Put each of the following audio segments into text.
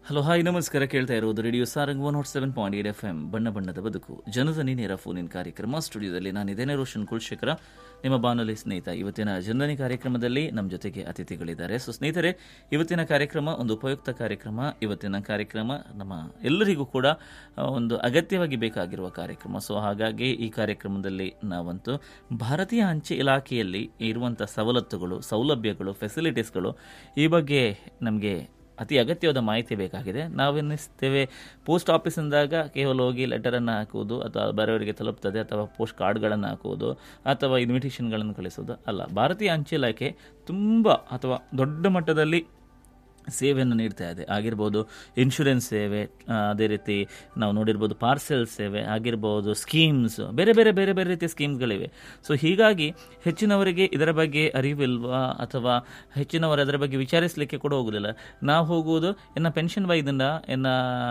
Hello hi ನಮಸ್ಕಾರ ಕೇಳ್ತಾ ಇರೋದು radio Sarang one naught seven point eight F M ಬಣ್ಣ ಬಣ್ಣದ ಬದುಕು ಜನಧನಿ ನೇರ ಫೋನ್ ಇನ್ ಕಾರ್ಯಕ್ರಮ ಸ್ಟುಡಿಯೋದಲ್ಲಿ ನಾನಿದ್ದೇನೆ ರೋಷನ್ ಕುಲಶೇಖರ ನಿಮ್ಮ ಬಾನುಲಿ ಸ್ನೇಹಿತ ಇವತ್ತಿನ ಜನಧನಿ ಕಾರ್ಯಕ್ರಮದಲ್ಲಿ ನಮ್ಮ ಜೊತೆಗೆ ಅತಿಥಿಗಳಿದ್ದಾರೆ ಸೊ ಸ್ನೇಹಿತರೆ ಇವತ್ತಿನ ಕಾರ್ಯಕ್ರಮ ಒಂದು ಉಪಯುಕ್ತ ಕಾರ್ಯಕ್ರಮ ಇವತ್ತಿನ ಕಾರ್ಯಕ್ರಮ ನಮ್ಮ ಎಲ್ಲರಿಗೂ ಕೂಡ ಆ, ಒಂದು ಅಗತ್ಯವಾಗಿ ಬೇಕಾಗಿರುವ ಕಾರ್ಯಕ್ರಮ ಸೊ ಹಾಗಾಗಿ ಈ ಕಾರ್ಯಕ್ರಮದಲ್ಲಿ ನಾವಂತೂ ಭಾರತೀಯ ಅಂಚೆ ಇಲಾಖೆಯಲ್ಲಿ ಇರುವಂಥ ಸವಲತ್ತುಗಳು ಸೌಲಭ್ಯಗಳು ಫೆಸಿಲಿಟೀಸ್ಗಳು ಈ ಬಗ್ಗೆ ನಮಗೆ ಅತಿ ಅಗತ್ಯವಾದ ಮಾಹಿತಿ ಬೇಕಾಗಿದೆ ನಾವೆನ್ನಿಸ್ತೇವೆ ಪೋಸ್ಟ್ ಆಫೀಸ್ ಅಂದಾಗ ಕೇವಲ ಹೋಗಿ ಲೆಟರನ್ನು ಹಾಕುವುದು ಅಥವಾ ಬೇರೆಯವರಿಗೆ ತಲುಪ್ತದೆ ಅಥವಾ ಪೋಸ್ಟ್ ಕಾರ್ಡ್ಗಳನ್ನು ಹಾಕುವುದು ಅಥವಾ ಇನ್ವಿಟೇಷನ್ಗಳನ್ನು ಕಳಿಸುವುದು ಅಲ್ಲ ಭಾರತೀಯ ಅಂಚೆ ಇಲಾಖೆ ತುಂಬ ಅಥವಾ ದೊಡ್ಡ ಮಟ್ಟದಲ್ಲಿ ಸೇವೆಯನ್ನು ನೀಡ್ತಾ ಇದೆ ಆಗಿರ್ಬೋದು ಇನ್ಶೂರೆನ್ಸ್ ಸೇವೆ ಆ, ಅದೇ ರೀತಿ ನಾವು ನೋಡಿರ್ಬೋದು ಪಾರ್ಸೆಲ್ ಸೇವೆ ಆಗಿರ್ಬೋದು ಸ್ಕೀಮ್ಸ್ ಬೇರೆ ಬೇರೆ ಬೇರೆ ಬೇರೆ ರೀತಿಯ ಸ್ಕೀಮ್ಗಳಿವೆ ಸೊ ಹೀಗಾಗಿ ಹೆಚ್ಚಿನವರಿಗೆ ಇದರ ಬಗ್ಗೆ ಅರಿವಿಲ್ವಾ ಅಥವಾ ಹೆಚ್ಚಿನವರು ಅದರ ಬಗ್ಗೆ ವಿಚಾರಿಸಲಿಕ್ಕೆ ಕೂಡ ಹೋಗುದಿಲ್ಲ ನಾವು ಹೋಗುವುದು ಎನ್ನ ಪೆನ್ಷನ್ ಬೈದಿಂದ ಎನ್ನ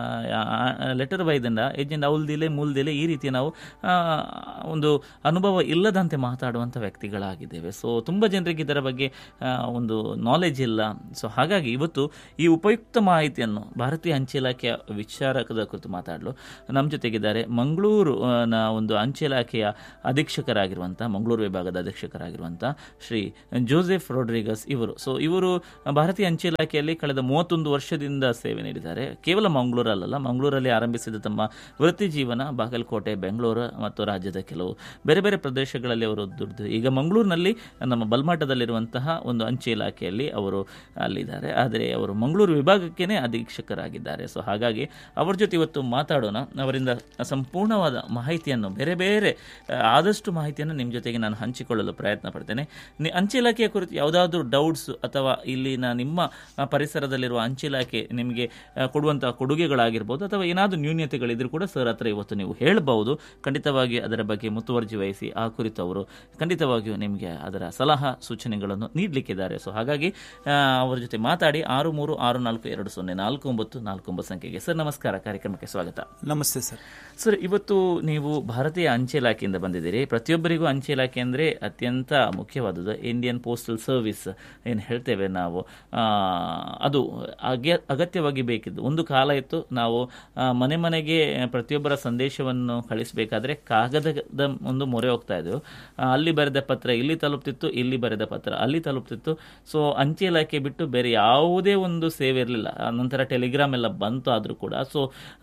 ಲೆಟರ್ ಬೈದಿಂದ ಏಜೆಂಟ್ ಅವಲ್ದಿಲೆ ಮೂಲ್ದಿಲೆ ಈ ರೀತಿ ನಾವು ಆ, ಒಂದು ಅನುಭವ ಇಲ್ಲದಂತೆ ಮಾತಾಡುವಂಥ ವ್ಯಕ್ತಿಗಳಾಗಿದ್ದೇವೆ ಸೊ ತುಂಬ ಜನರಿಗೆ ಇದರ ಬಗ್ಗೆ ಆ, ಒಂದು ನಾಲೆಜ್ ಇಲ್ಲ ಸೊ ಹಾಗಾಗಿ ಇವತ್ತು ಈ ಉಪಯುಕ್ತ ಮಾಹಿತಿಯನ್ನು ಭಾರತೀಯ ಅಂಚೆ ಇಲಾಖೆಯ ವಿಚಾರಕದ ಕುರಿತು ಮಾತಾಡಲು ನಮ್ಮ ಜೊತೆಗಿದ್ದಾರೆ ಮಂಗಳೂರು ಆ, ನ ಒಂದು ಅಂಚೆ ಇಲಾಖೆಯ ಅಧೀಕ್ಷಕರಾಗಿರುವಂಥ ಮಂಗಳೂರು ವಿಭಾಗದ ಅಧೀಕ್ಷಕರಾಗಿರುವಂಥ ಶ್ರೀ ಜೋಸೆಫ್ ರೋಡ್ರಿಗಸ್ ಇವರು ಸೊ ಇವರು ಭಾರತೀಯ ಅಂಚೆ ಇಲಾಖೆಯಲ್ಲಿ ಕಳೆದ ಮೂವತ್ತೊಂದು ವರ್ಷದಿಂದ ಸೇವೆ ನೀಡಿದ್ದಾರೆ ಕೇವಲ ಮಂಗಳೂರಲ್ಲ ಮಂಗಳೂರಲ್ಲಿ ಆರಂಭಿಸಿದ ತಮ್ಮ ವೃತ್ತಿ ಜೀವನ ಬಾಗಲಕೋಟೆ ಬೆಂಗಳೂರು ಮತ್ತು ರಾಜ್ಯದ ಕೆಲವು ಬೇರೆ ಬೇರೆ ಪ್ರದೇಶಗಳಲ್ಲಿ ಅವರು ದುಡಿದು ಈಗ ಮಂಗಳೂರಿನಲ್ಲಿ ನಮ್ಮ ಬಲ್ಮಾಟದಲ್ಲಿರುವಂತಹ ಒಂದು ಅಂಚೆ ಇಲಾಖೆಯಲ್ಲಿ ಅವರು ಅಲ್ಲಿದ್ದಾರೆ ಆದರೆ ಅವರು ಮಂಗಳೂರು ವಿಭಾಗಕ್ಕೇನೆ ಅಧೀಕ್ಷಕರಾಗಿದ್ದಾರೆ ಸೊ ಹಾಗಾಗಿ ಅವರ ಜೊತೆ ಇವತ್ತು ಮಾತಾಡೋಣ ಅವರಿಂದ ಸಂಪೂರ್ಣವಾದ ಮಾಹಿತಿಯನ್ನು ಬೇರೆ ಬೇರೆ ಆ, ಆದಷ್ಟು ಮಾಹಿತಿಯನ್ನು ನಿಮ್ಮ ಜೊತೆಗೆ ನಾನು ಹಂಚಿಕೊಳ್ಳಲು ಪ್ರಯತ್ನ ಪಡ್ತೇನೆ ನಿ- ಅಂಚೆ ಇಲಾಖೆಯ ಕುರಿತು ಯಾವುದಾದ್ರೂ ಡೌಟ್ಸ್ ಅಥವಾ ಇಲ್ಲಿನ ನಿಮ್ಮ ಆ, ಪರಿಸರದಲ್ಲಿರುವ ಅಂಚೆ ಇಲಾಖೆ ನಿಮಗೆ ಆ, ಕೊಡುವಂತಹ ಕೊಡುಗೆಗಳಾಗಿರ್ಬೋದು ಅಥವಾ ಏನಾದರೂ ನ್ಯೂನ್ಯತೆಗಳಿದ್ರೂ ಕೂಡ ಸರ್ ಹತ್ರ ಇವತ್ತು ನೀವು ಹೇಳಬಹುದು ಖಂಡಿತವಾಗಿ ಅದರ ಬಗ್ಗೆ ಮುತುವರ್ಜಿ ವಹಿಸಿ ಆ ಕುರಿತು ಅವರು ಖಂಡಿತವಾಗಿಯೂ ನಿಮಗೆ ಅದರ ಸಲಹಾ ಸೂಚನೆಗಳನ್ನು ನೀಡಲಿಕ್ಕಿದ್ದಾರೆ ಸೊ ಹಾಗಾಗಿ ಆ, ಅವರ ಜೊತೆ ಮಾತಾಡಿ ಆರು ಮೂರು ಆರು ನಾಲ್ಕು ಎರಡು ಸೊನ್ನೆ ನಾಲ್ಕು ಒಂಬತ್ತು ನಾಲ್ಕು ಒಂಬತ್ತು ಸಂಖ್ಯೆಗೆ ಸರ್ ನಮಸ್ಕಾರ ಕಾರ್ಯಕ್ರಮಕ್ಕೆ ಸ್ವಾಗತ ನಮಸ್ತೆ ಸರ್ ಸರ್ ಇವತ್ತು ನೀವು ಭಾರತೀಯ ಅಂಚೆ ಇಲಾಖೆಯಿಂದ ಬಂದಿದ್ದೀರಿ ಪ್ರತಿಯೊಬ್ಬರಿಗೂ ಅಂಚೆ ಇಲಾಖೆ ಅಂದರೆ ಅತ್ಯಂತ ಮುಖ್ಯವಾದದ್ದು ಇಂಡಿಯನ್ ಪೋಸ್ಟಲ್ ಸರ್ವಿಸ್ ಏನು ಹೇಳ್ತೇವೆ ನಾವು ಆ, ಅದು ಅಗ್ಯ ಅಗತ್ಯವಾಗಿ ಬೇಕಿದ್ದು ಒಂದು ಕಾಲ ಇತ್ತು ನಾವು ಆ, ಮನೆ ಮನೆಗೆ ಪ್ರತಿಯೊಬ್ಬರ ಸಂದೇಶವನ್ನು ಕಳಿಸಬೇಕಾದ್ರೆ ಕಾಗದದ ಒಂದು ಮೊರೆ ಹೋಗ್ತಾ ಇದ್ದೆವು ಆ, ಅಲ್ಲಿ ಬರೆದ ಪತ್ರ ಇಲ್ಲಿ ತಲುಪ್ತಿತ್ತು ಇಲ್ಲಿ ಬರೆದ ಪತ್ರ ಅಲ್ಲಿ ತಲುಪ್ತಿತ್ತು ಸೊ ಅಂಚೆ ಇಲಾಖೆ ಬಿಟ್ಟು ಬೇರೆ ಯಾವುದೇ ಒಂದು ಸೇವೆ ಇರಲಿಲ್ಲ ನಂತರ ಟೆಲಿಗ್ರಾಮ್ ಎಲ್ಲ ಬಂತು ಆದರೂ ಕೂಡ ಸೊ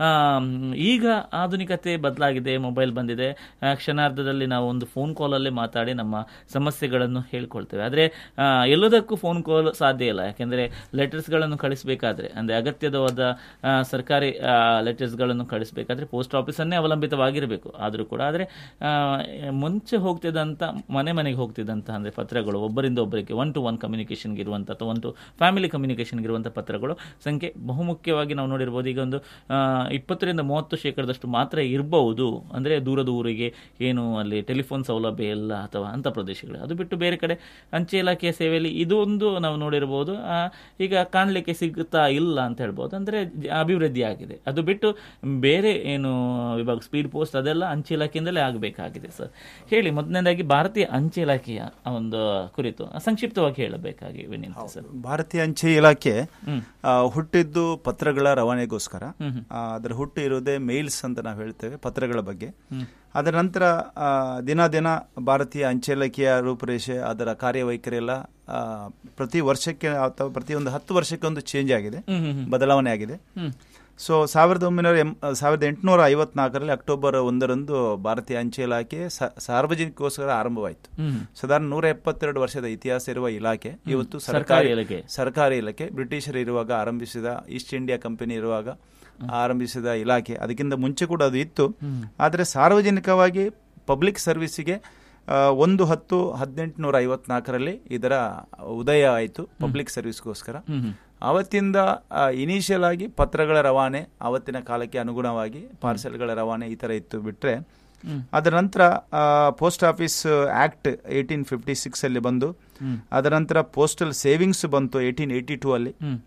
ಈಗ ಆಧುನಿಕತೆ ಬದಲಾಗಿದೆ ಮೊಬೈಲ್ ಬಂದಿದೆ ಆ, ಕ್ಷಣಾರ್ಧದಲ್ಲಿ ನಾವು ಒಂದು ಫೋನ್ ಕಾಲಲ್ಲೇ ಮಾತಾಡಿ ನಮ್ಮ ಸಮಸ್ಯೆಗಳನ್ನು ಹೇಳ್ಕೊಳ್ತೇವೆ ಆದರೆ ಎಲ್ಲದಕ್ಕೂ ಫೋನ್ ಕಾಲ್ ಸಾಧ್ಯ ಇಲ್ಲ ಯಾಕೆಂದರೆ ಲೆಟರ್ಸ್ಗಳನ್ನು ಕಳಿಸಬೇಕಾದ್ರೆ ಅಂದರೆ ಅಗತ್ಯವಾದ ಆ, ಸರ್ಕಾರಿ ಲೆಟರ್ಸ್ಗಳನ್ನು ಕಳಿಸಬೇಕಾದ್ರೆ ಪೋಸ್ಟ್ ಆಫೀಸನ್ನೇ ಅವಲಂಬಿತವಾಗಿರಬೇಕು ಆದರೂ ಕೂಡ ಆದರೆ ಮುಂಚೆ ಹೋಗ್ತಿದ್ದಂಥ ಮನೆ ಮನೆಗೆ ಹೋಗ್ತಿದ್ದಂಥ ಅಂದರೆ ಪತ್ರಗಳು ಒಬ್ಬರಿಂದ ಒಬ್ಬರಿಗೆ ಒನ್ ಟು ಒನ್ ಕಮ್ಯುನಿಕೇಷನ್ಗೆ ಇರುವಂಥ ಅಥವಾ ಒನ್ ಟು ಫ್ಯಾಮಿಲಿ ಕಮ್ಯುನಿಕೇಷನ್ಗೆ ಇರುವಂಥ ಪತ್ರಗಳು ಸಂಖ್ಯೆ ಬಹುಮುಖ್ಯವಾಗಿ ನಾವು ನೋಡಿರ್ಬೋದು ಈಗ ಒಂದು ಆ, ಇಪ್ಪತ್ತರಿಂದ ಮೂವತ್ತು ಶೇಕಡದಷ್ಟು ಮಾತ್ರ ಇರಬಹುದು ಅಂದರೆ ದೂರದ ಊರಿಗೆ ಏನು ಅಲ್ಲಿ ಟೆಲಿಫೋನ್ ಸೌಲಭ್ಯ ಇಲ್ಲ ಅಥವಾ ಅಂಥ ಪ್ರದೇಶಗಳು ಅದು ಬಿಟ್ಟು ಬೇರೆ ಕಡೆ ಅಂಚೆ ಇಲಾಖೆಯ ಸೇವೆಯಲ್ಲಿ ಇದು ಒಂದು ನಾವು ನೋಡಿರ್ಬೋದು ಆ, ಈಗ ಕಾಣಲಿಕ್ಕೆ ಸಿಗುತ್ತಾ ಇಲ್ಲ ಅಂತ ಹೇಳ್ಬೋದು ಅಂದರೆ ಅಭಿವೃದ್ಧಿ ಆಗಿದೆ ಅದು ಬಿಟ್ಟು ಬೇರೆ ಏನು ವಿಭಾಗ ಸ್ಪೀಡ್ ಪೋಸ್ಟ್ ಅದೆಲ್ಲ ಅಂಚೆ ಇಲಾಖೆಯಿಂದಲೇ ಆಗಬೇಕಾಗಿದೆ ಸರ್ ಹೇಳಿ ಮೊದಲನೇದಾಗಿ ಭಾರತೀಯ ಅಂಚೆ ಇಲಾಖೆಯ ಒಂದು ಕುರಿತು ಸಂಕ್ಷಿಪ್ತವಾಗಿ ಹೇಳಬೇಕಾಗಿ ವಿನಂತಿ ಸರ್ ಭಾರತೀಯ ಅಂಚೆ ಇಲಾಖೆ ಆ, ಹುಟ್ಟಿದ್ದು ಪತ್ರಗಳ ರವಾನೆಗೋಸ್ಕರ ಆ, ಅದರ ಹುಟ್ಟು ಇರೋದೇ ಮೇಲ್ಸ್ ಅಂತ ನಾವು ಹೇಳ್ತೇವೆ ಪತ್ರಗಳ ಬಗ್ಗೆ ಅದರ ನಂತರ ಆ, ದಿನ ದಿನ ಭಾರತೀಯ ಅಂಚೆ ಇಲಾಖೆಯ ರೂಪುರೇಷೆ ಅದರ ಕಾರ್ಯವೈಖರಿ ಎಲ್ಲ ಆ, ಪ್ರತಿ ವರ್ಷಕ್ಕೆ ಅಥವಾ ಪ್ರತಿಯೊಂದು ಹತ್ತು ವರ್ಷಕ್ಕೆ ಒಂದು ಚೇಂಜ್ ಆಗಿದೆ ಬದಲಾವಣೆ ಆಗಿದೆ ಸೊ ಸಾವಿರದ ಒಂಬೈನೂರ ಎಂ ಸಾವಿರದ ಎಂಟುನೂರ ಐವತ್ನಾಲ್ಕರಲ್ಲಿ ಅಕ್ಟೋಬರ್ ಒಂದರಂದು ಭಾರತೀಯ ಅಂಚೆ ಇಲಾಖೆ ಸ- ಸಾರ್ವಜನಿಕಗೋಸ್ಕರ ಆರಂಭವಾಯಿತು ಸಾಧಾರಣ ನೂರ ಎಪ್ಪತ್ತೆರಡು ವರ್ಷದ ಇತಿಹಾಸ ಇರುವ ಇಲಾಖೆ ಇವತ್ತು ಸರ್ಕಾರಿ ಸರ್ಕಾರಿ ಇಲಾಖೆ. ಸರ್ಕಾರಿ ಇಲಾಖೆ ಬ್ರಿಟಿಷರು ಇರುವಾಗ ಆರಂಭಿಸಿದ ಈಸ್ಟ್ ಇಂಡಿಯಾ ಕಂಪನಿ ಇರುವಾಗ ಆರಂಭಿಸಿದ ಇಲಾಖೆ ಅದಕ್ಕಿಂತ ಮುಂಚೆ ಕೂಡ ಅದು ಇತ್ತು ಆದರೆ ಸಾರ್ವಜನಿಕವಾಗಿ ಪಬ್ಲಿಕ್ ಸರ್ವಿಸಿಗೆ ಆ, ಒಂದು ಹತ್ತು ಹದಿನೆಂಟುನೂರ ಐವತ್ನಾಲ್ಕರಲ್ಲಿ ಇದರ ಉದಯ ಆಯಿತು ಪಬ್ಲಿಕ್ ಸರ್ವಿಸ್ಗೋಸ್ಕರ ಆವತ್ತಿಂದ ಇನಿಷಿಯಲ್ ಆಗಿ ಪತ್ರಗಳ ರವಾನೆ ಆವತ್ತಿನ ಕಾಲಕ್ಕೆ ಅನುಗುಣವಾಗಿ ಪಾರ್ಸೆಲ್ಗಳ ರವಾನೆ ಈ ಥರ ಇತ್ತು ಬಿಟ್ಟರೆ ಅದರ ನಂತರ post office act eighteen fifty six ಅಲ್ಲಿ ಬಂದು ಅದರ ನಂತರ ಪೋಸ್ಟಲ್ ಸೇವಿಂಗ್ಸ್ ಬಂತು ಏಯ್ಟೀನ್ ಏಯ್ಟಿ ಟೂ ಅಲ್ಲಿ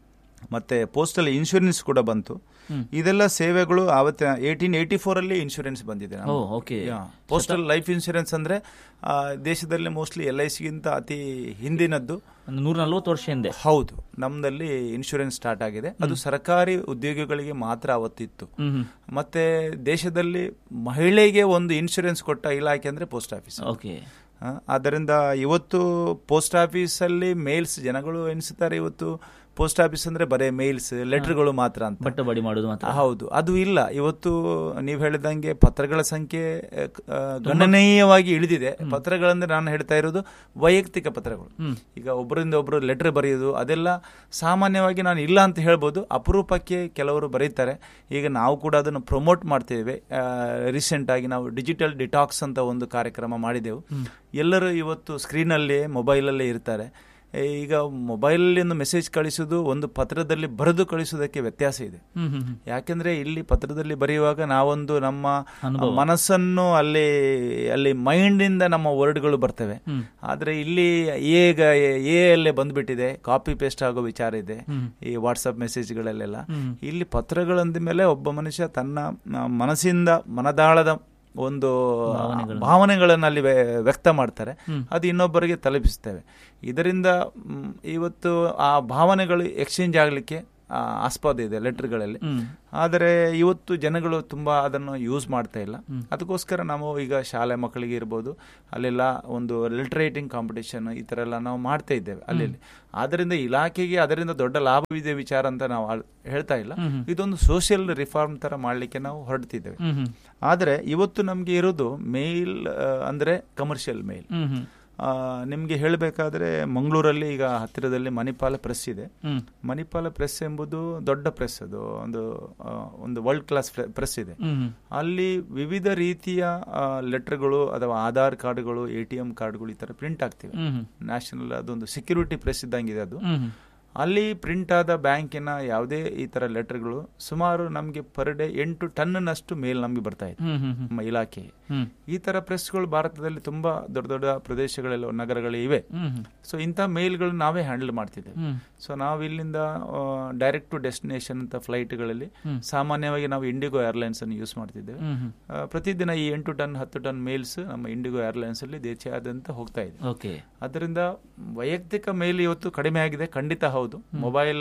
ಮತ್ತೆ ಪೋಸ್ಟಲ್ ಇನ್ಶೂರೆನ್ಸ್ ಕೂಡ ಬಂತು ಇದೆಲ್ಲ ಸೇವೆಗಳು ಆವತ್ತಿನ ಏಯ್ಟೀನ್ ಏಯ್ಟಿ ಫೋರ್ ಅಲ್ಲಿ ಇನ್ಶೂರೆನ್ಸ್ ಬಂದಿದೆ oh okay postal life insurance ಅಂದ್ರೆ ಆ, ದೇಶದಲ್ಲಿ ಮೋಸ್ಟ್ಲಿ ಎಲ್ ಐ ಸಿಗಿಂತ ಅತಿ ಹಿಂದಿನದ್ದು ಒಂದು ನೂರ ನಲ್ವತ್ತು ವರ್ಷ ಹಿಂದೆ ಹೌದು ನಮ್ದಲ್ಲಿ ಇನ್ಶೂರೆನ್ಸ್ ಸ್ಟಾರ್ಟ್ ಆಗಿದೆ ಅದು ಸರ್ಕಾರಿ ಉದ್ಯೋಗಿಗಳಿಗೆ ಮಾತ್ರ ಅವತ್ತಿತ್ತು ಹ್ಮ್ ಹ್ಮ್ ಮತ್ತೆ ದೇಶದಲ್ಲಿ ಮಹಿಳೆಗೆ ಒಂದು ಇನ್ಶೂರೆನ್ಸ್ ಕೊಟ್ಟ ಇಲಾಖೆ ಅಂದ್ರೆ ಪೋಸ್ಟ್ ಆಫೀಸ್ ಓಕೆ ಆ, ಆದ್ದರಿಂದ ಇವತ್ತು ಪೋಸ್ಟ್ ಆಫೀಸಲ್ಲಿ ಮೇಲ್ಸ್ ಜನಗಳು ಎನಿಸುತ್ತಾರೆ ಇವತ್ತು ಪೋಸ್ಟ್ ಆಫೀಸ್ ಅಂದ್ರೆ ಬರೇ ಮೇಲ್ಸ್ ಲೆಟರ್ಗಳು ಮಾತ್ರ ಅಂತ ಬಟ್ಟೆ ಬಡಿ ಮಾಡೋದು ಮಾತ್ರ ಹೌದು ಅದು ಇಲ್ಲ ಇವತ್ತು ನೀವು ಹೇಳಿದಂಗೆ ಪತ್ರಗಳ ಸಂಖ್ಯೆ ಆ, ಗಣನೀಯವಾಗಿ ಇಳಿದಿದೆ ಪತ್ರಗಳಂದ್ರೆ ನಾನು ಹೇಳ್ತಾ ಇರೋದು ವೈಯಕ್ತಿಕ ಪತ್ರಗಳು ಈಗ ಒಬ್ಬರಿಂದ ಒಬ್ಬರು ಲೆಟರ್ ಬರೆಯೋದು ಅದೆಲ್ಲ ಸಾಮಾನ್ಯವಾಗಿ ನಾನು ಇಲ್ಲ ಅಂತ ಹೇಳ್ಬೋದು ಅಪರೂಪಕ್ಕೆ ಕೆಲವರು ಬರೀತಾರೆ ಈಗ ನಾವು ಕೂಡ ಅದನ್ನು ಪ್ರಮೋಟ್ ಮಾಡ್ತೇವೆ ರೀಸೆಂಟ್ ಆಗಿ ನಾವು ಡಿಜಿಟಲ್ ಡಿಟಾಕ್ಸ್ ಅಂತ ಒಂದು ಕಾರ್ಯಕ್ರಮ ಮಾಡಿದೆವು ಎಲ್ಲರೂ ಇವತ್ತು ಸ್ಕ್ರೀನಲ್ಲೇ ಮೊಬೈಲಲ್ಲೇ ಇರ್ತಾರೆ ಏ, ಈಗ ಮೊಬೈಲಲ್ಲಿ ಒಂದು ಮೆಸೇಜ್ ಕಳಿಸೋದು ಒಂದು ಪತ್ರದಲ್ಲಿ ಬರೆದು ಕಳಿಸೋದಕ್ಕೆ ವ್ಯತ್ಯಾಸ ಇದೆ ಹ್ಮ್ ಹ್ಮ್ ಹ್ಮ್. ಯಾಕೆಂದ್ರೆ ಇಲ್ಲಿ ಪತ್ರದಲ್ಲಿ ಬರೆಯುವಾಗ ನಾವೊಂದು ನಮ್ಮ ಮನಸ್ಸನ್ನು ಅಲ್ಲಿ ಅಲ್ಲಿ ಮೈಂಡ್ ಇಂದ ನಮ್ಮ ವರ್ಡ್ಗಳು ಬರ್ತವೆ ಆದ್ರೆ ಇಲ್ಲಿ ಈಗ ಎ ಅಲ್ಲೇ ಬಂದ್ಬಿಟ್ಟಿದೆ ಕಾಪಿ ಪೇಸ್ಟ್ ಆಗೋ ವಿಚಾರ ಇದೆ ಈ ವಾಟ್ಸಪ್ ಮೆಸೇಜ್ಗಳಲ್ಲೆಲ್ಲ ಇಲ್ಲಿ ಪತ್ರಗಳಂದ ಮೇಲೆ ಒಬ್ಬ ಮನುಷ್ಯ ತನ್ನ ಮ- ಮನಸ್ಸಿಂದ ಮನದಾಳದ ಒಂದು ಭಾವನೆಗಳನ್ನು ಅಲ್ಲಿ ವ್ಯ- ವ್ಯಕ್ತ ಮಾಡ್ತಾರೆ ಅದು ಇನ್ನೊಬ್ಬರಿಗೆ ತಲುಪಿಸ್ತೇವೆ ಇದರಿಂದ ಮ್, ಇವತ್ತು ಆ ಭಾವನೆಗಳು ಎಕ್ಸ್ಚೇಂಜ್ ಆಗಲಿಕ್ಕೆ ಆಸ್ಪದ ಇದೆ ಲೆಟರ್ಗಳಲ್ಲಿ ಆದರೆ ಇವತ್ತು ಜನಗಳು ತುಂಬಾ ಅದನ್ನು ಯೂಸ್ ಮಾಡ್ತಾ ಇಲ್ಲ ಅದಕ್ಕೋಸ್ಕರ ನಾವು ಈಗ ಶಾಲೆ ಮಕ್ಕಳಿಗೆ ಇರ್ಬೋದು ಅಲ್ಲೆಲ್ಲ ಒಂದು ಲೆಟರ್ ರೈಟಿಂಗ್ ಕಾಂಪಿಟೇಷನ್ ಈ ತರ ಎಲ್ಲ ನಾವು ಮಾಡ್ತಾ ಇದ್ದೇವೆ ಅಲ್ಲಿ ಆದ್ದರಿಂದ ಇಲಾಖೆಗೆ ಅದರಿಂದ ದೊಡ್ಡ ಲಾಭವಿದೆ ವಿಚಾರ ಅಂತ ನಾವು ಅಲ್- ಹೇಳ್ತಾ ಇಲ್ಲ ಇದೊಂದು ಸೋಷಿಯಲ್ ರಿಫಾರ್ಮ್ ತರ ಮಾಡ್ಲಿಕ್ಕೆ ನಾವು ಹೊರಡ್ತಿದ್ದೇವೆ ಹ್ಮ್ ಹ್ಮ್ ಆದರೆ ಇವತ್ತು ನಮಗೆ ಇರೋದು ಮೇಲ್ ಅಂದ್ರೆ ಕಮರ್ಷಿಯಲ್ ಮೇಲ್ ಹ್ಮ್ ಹ್ಮ್ ನಿಮಗೆ ಹೇಳಬೇಕಾದ್ರೆ ಮಂಗಳೂರಲ್ಲಿ ಈಗ ಹತ್ತಿರದಲ್ಲಿ ಮಣಿಪಾಲ ಪ್ರೆಸ್ ಇದೆ ಹ್ಮ್ ಮಣಿಪಾಲ ಪ್ರೆಸ್ ಎಂಬುದು ದೊಡ್ಡ ಪ್ರೆಸ್ ಅದು ಒಂದು ಆ, ಒಂದು ವರ್ಲ್ಡ್ ಕ್ಲಾಸ್ ಪ್ರೆಸ್ ಇದೆ ಹ್ಮ್ ಹ್ಮ್ ಅಲ್ಲಿ ವಿವಿಧ ರೀತಿಯ ಲೆಟರ್ಗಳು ಅಥವಾ ಆಧಾರ್ ಕಾರ್ಡ್ಗಳು ಎ ಟಿ ಎಂ ಕಾರ್ಡ್ಗಳು ಈ ತರ ಪ್ರಿಂಟ್ ಆಗ್ತಿವೆ ಹ್ಮ್ ಹ್ಮ್ ನ್ಯಾಷನಲ್ ಅದೊಂದು ಸೆಕ್ಯೂರಿಟಿ ಪ್ರೆಸ್ ಇದ್ದಂಗಿದೆ ಅದು ಹ್ಮ್ ಹ್ಮ್ ಅಲ್ಲಿ ಪ್ರಿಂಟ್ ಆದ ಬ್ಯಾಂಕಿನ ಯಾವುದೇ ಈ ತರ ಲೆಟರ್ಗಳು ಸುಮಾರು ನಮಗೆ ಪರ್ ಡೇ ಎಂಟು ಟನ್ನಷ್ಟು ಮೇಲ್ ನಮಗೆ ಬರ್ತಾ ಇದೆ ಹ್ಮ್ ಹ್ಮ್ ಹ್ಮ್ ನಮ್ಮ ಇಲಾಖೆ ಹ್ಮ್ ಈ ತರ ಪ್ರೆಸ್ಗಳು ಭಾರತದಲ್ಲಿ ತುಂಬಾ ದೊಡ್ಡ ದೊಡ್ಡ ಪ್ರದೇಶಗಳೆಲ್ಲ ನಗರಗಳು ಇವೆ ಹ್ಮ್ ಹ್ಮ್ ಸೊ ಇಂಥ ಮೇಲ್ಗಳು ನಾವೇ ಹ್ಯಾಂಡಲ್ ಮಾಡ್ತಿದ್ದೇವೆ ಹ್ಮ್ ಸೊ ನಾವು ಇಲ್ಲಿಂದ ಡೈರೆಕ್ಟ್ ಟು ಡೆಸ್ಟಿನೇಷನ್ ಅಂತ ಫ್ಲೈಟ್ಗಳಲ್ಲಿ ಸಾಮಾನ್ಯವಾಗಿ ನಾವು ಇಂಡಿಗೋ ಏರ್ಲೈನ್ಸ್ ಅನ್ನು ಯೂಸ್ ಮಾಡ್ತಿದ್ದೇವೆ ಹ್ಮ್ ಹ್ಮ್ ಆ, ಪ್ರತಿದಿನ ಈ ಎಂಟು ಟನ್ ಹತ್ತು ಟನ್ ಮೇಲ್ಸ್ ನಮ್ಮ ಇಂಡಿಗೋ ಏರ್ಲೈನ್ಸ್ ಅಲ್ಲಿ ದೇಶಾದ್ಯಂತ ಹೋಗ್ತಾ ಇದೆ ಓಕೆ ಅದರಿಂದ ವೈಯಕ್ತಿಕ ಮೇಲ್ ಇವತ್ತು ಕಡಿಮೆ ಆಗಿದೆ ಖಂಡಿತ ಹೌದು ಮೊಬೈಲ್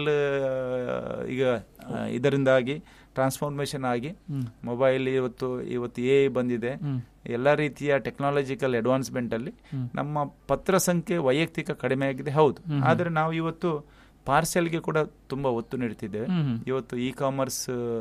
ಈಗ ಆ, ಇದರಿಂದಾಗಿ ಟ್ರಾನ್ಸ್ಫಾರ್ಮೇಶನ್ ಆಗಿ ಮೊಬೈಲ್ ಇವತ್ತು ಇವತ್ತು ಎ ಬಂದಿದೆ ಎಲ್ಲ ರೀತಿಯ ಟೆಕ್ನಾಲಜಿಕಲ್ ಅಡ್ವಾನ್ಸ್ಮೆಂಟ್ ಅಲ್ಲಿ ನಮ್ಮ ಪತ್ರ ಸಂಖ್ಯೆ ವೈಯಕ್ತಿಕ ಕಡಿಮೆ ಆಗಿದೆ ಹೌದು ಆದರೆ ನಾವು ಇವತ್ತು ಪಾರ್ಸೆಲ್ಗೆ ಕೂಡ ತುಂಬಾ ಒತ್ತು ನೀಡ್ತಿದ್ದೇವೆ ಹ್ಮ್ ಹ್ಮ್ ಇವತ್ತು ಇ ಕಾಮರ್ಸ್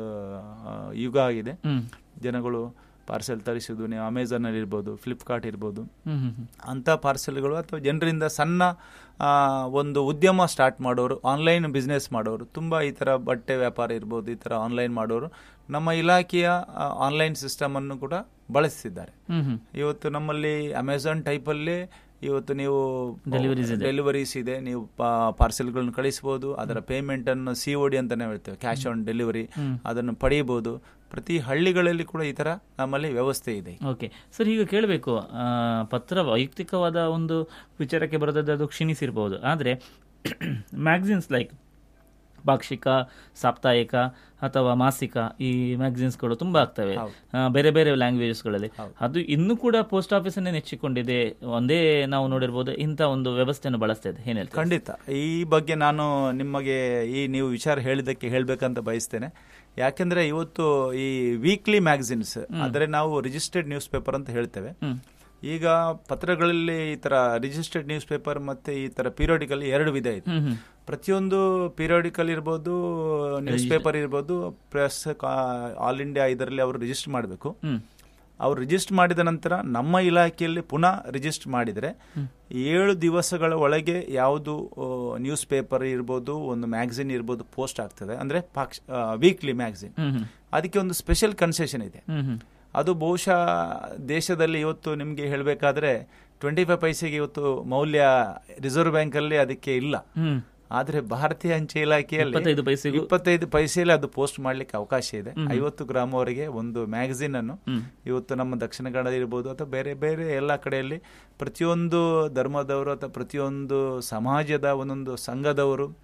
ಯುಗ ಆಗಿದೆ ಹ್ಮ್ ಜನಗಳು ಪಾರ್ಸೆಲ್ ತರಿಸುವುದು ನೀವು ಅಮೆಝಾನ್ ಅಲ್ಲಿ ಇರ್ಬೋದು ಫ್ಲಿಪ್ಕಾರ್ಟ್ ಇರ್ಬೋದು ಹ್ಮ್ ಹ್ಮ್ ಹ್ಮ್ ಅಂಥ ಪಾರ್ಸೆಲ್ಗಳು ಅಥವಾ ಜನರಿಂದ ಸಣ್ಣ ಆ, ಒಂದು ಉದ್ಯಮ ಸ್ಟಾರ್ಟ್ ಮಾಡೋರು ಆನ್ಲೈನ್ ಬಿಸ್ನೆಸ್ ಮಾಡೋರು ತುಂಬ ಈ ಥರ ಬಟ್ಟೆ ವ್ಯಾಪಾರ ಇರ್ಬೋದು ಈ ಥರ ಆನ್ಲೈನ್ ಮಾಡೋರು ನಮ್ಮ ಇಲಾಖೆಯ ಆನ್ಲೈನ್ ಸಿಸ್ಟಮ್ ಅನ್ನು ಕೂಡ ಬಳಸ್ತಿದ್ದಾರೆ ಹ್ಮ್ ಹ್ಮ್ ಇವತ್ತು ನಮ್ಮಲ್ಲಿ ಅಮೆಝಾನ್ ಟೈಪಲ್ಲಿ ಇವತ್ತು ನೀವು Deliveries ಇದೆ. ಡೆಲಿವರೀಸ್ ಇದೆ ನೀವು ಪಾರ್ಸೆಲ್ಗಳನ್ನು ಕಳಿಸಬಹುದು ಅದರ ಪೇಮೆಂಟ್ ಅನ್ನು ಸಿ ಒ ಡಿ ಅಂತಾನೆ ಹೇಳ್ತೇವೆ ಕ್ಯಾಶ್ ಆನ್ ಡೆಲಿವರಿ ಅದನ್ನು ಪಡೆಯಬಹುದು ಪ್ರತಿ ಹಳ್ಳಿಗಳಲ್ಲಿ ಕೂಡ ಈ ತರ ನಮ್ಮಲ್ಲಿ ವ್ಯವಸ್ಥೆ ಇದೆ ಓಕೆ ಸರ್ ಈಗ ಕೇಳಬೇಕು ಪತ್ರ ವೈಯಕ್ತಿಕವಾದ ಒಂದು ವಿಚಾರಕ್ಕೆ ಬರೋದಾದ್ರೆ ಅದು ಕ್ಷೀಣಿಸಿರ್ಬೋದು ಆದರೆ ಮ್ಯಾಗಝಿನ್ಸ್ ಲೈಕ್ ಪಾಕ್ಷಿಕ ಸಾಪ್ತಾಹಿಕ ಅಥವಾ ಮಾಸಿಕ ಈ ಮ್ಯಾಗಝಿನ್ಸ್ಗಳು ತುಂಬಾ ಆಗ್ತವೆ ಆ, ಬೇರೆ ಬೇರೆ ಲ್ಯಾಂಗ್ವೇಜಸ್ಗಳಲ್ಲಿ ಅದು ಇನ್ನೂ ಕೂಡ ಪೋಸ್ಟ್ ಆಫೀಸನ್ನೇ ನೆಚ್ಚಿಕೊಂಡಿದೆ ಒಂದೇ ನಾವು ನೋಡಿರ್ಬೋದು ಇಂಥ ಒಂದು ವ್ಯವಸ್ಥೆಯನ್ನು ಬಳಸ್ತಾ ಇದೆ ಏನ್ ಹೇಳ್ತೀರಾ? ಖಂಡಿತ ಈ ಬಗ್ಗೆ ನಾನು ನಿಮಗೆ ಈ ನೀವು ವಿಚಾರ ಹೇಳಿದ್ದಕ್ಕೆ ಹೇಳ್ಬೇಕಂತ ಬಯಸ್ತೇನೆ ಯಾಕೆಂದ್ರೆ ಇವತ್ತು ಈ ವೀಕ್ಲಿ ಮ್ಯಾಗಝಿನ್ಸ್ ಆದರೆ ನಾವು ರಿಜಿಸ್ಟರ್ಡ್ ನ್ಯೂಸ್ ಪೇಪರ್ ಅಂತ ಹೇಳ್ತೇವೆ ಹ್ಮ್ ಈಗ ಪತ್ರಗಳಲ್ಲಿ ಈ ತರ ರಿಜಿಸ್ಟರ್ಡ್ ನ್ಯೂಸ್ ಪೇಪರ್ ಮತ್ತೆ ಈ ತರ ಪೀರಿಯಾಡಿಕಲ್ ಎರಡು ವಿಧ ಇದೆ ಹ್ಮ್ ಹ್ಮ್ ಪ್ರತಿಯೊಂದು ಪೀರಿಯಾಡಿಕಲ್ ಇರ್ಬೋದು ನ್ಯೂಸ್ ಪೇಪರ್ ಇರ್ಬೋದು ಪ್ರೆಸ್ ಆಲ್ ಇಂಡಿಯಾ ಇದರಲ್ಲಿ ಅವರು ರಿಜಿಸ್ಟರ್ ಮಾಡಬೇಕು ಹ್ಮ್ ಅವ್ರು ರಿಜಿಸ್ಟರ್ ಮಾಡಿದ ನಂತರ ನಮ್ಮ ಇಲಾಖೆಯಲ್ಲಿ ಪುನಃ ರಿಜಿಸ್ಟರ್ ಮಾಡಿದರೆ ಏಳು ದಿವಸಗಳ ಒಳಗೆ ಯಾವುದು ನ್ಯೂಸ್ ಪೇಪರ್ ಇರ್ಬೋದು ಒಂದು ಮ್ಯಾಗಝಿನ್ ಇರ್ಬೋದು ಪೋಸ್ಟ್ ಆಗ್ತದೆ ಅಂದ್ರೆ ವೀಕ್ಲಿ ಮ್ಯಾಗಝಿನ್ ಹ್ಮ್ ಹ್ಮ್ ಅದಕ್ಕೆ ಒಂದು ಸ್ಪೆಷಲ್ ಕನ್ಸೆಷನ್ ಇದೆ ಹ್ಮ್ ಹ್ಮ್ ಅದು ಬಹುಶಃ ದೇಶದಲ್ಲಿ ಇವತ್ತು ನಿಮಗೆ ಹೇಳಬೇಕಾದ್ರೆ ಟ್ವೆಂಟಿ ಫೈವ್ ಪೈಸೆಗೆ ಇವತ್ತು ಮೌಲ್ಯ ರಿಸರ್ವ್ ಬ್ಯಾಂಕ್ ಅಲ್ಲಿ ಅದಕ್ಕೆ ಇಲ್ಲ ಹ್ಮ್ ಆದ್ರೆ ಭಾರತೀಯ ಅಂಚೆ ಇಲಾಖೆಯಲ್ಲಿ ಇಪ್ಪತ್ತೈದು ಪೈಸೆಗೂ ಇಪ್ಪತ್ತೈದು ಪೈಸೆಯಲ್ಲಿ ಅದು ಪೋಸ್ಟ್ ಮಾಡ್ಲಿಕ್ಕೆ ಅವಕಾಶ ಇದೆ ಐವತ್ತು ಗ್ರಾಮವರೆಗೆ ಒಂದು ಮ್ಯಾಗಝಿನ್ ಅನ್ನು ಇವತ್ತು ನಮ್ಮ ದಕ್ಷಿಣ ಕನ್ನಡ ಇರ್ಬೋದು ಅಥವಾ ಬೇರೆ ಬೇರೆ ಎಲ್ಲ ಕಡೆಯಲ್ಲಿ ಪ್ರತಿಯೊಂದು ಧರ್ಮದವರು ಅಥವಾ ಪ್ರತಿಯೊಂದು ಸಮಾಜದ ಒಂದೊಂದು ಸಂಘದವರು ಹ್ಮ್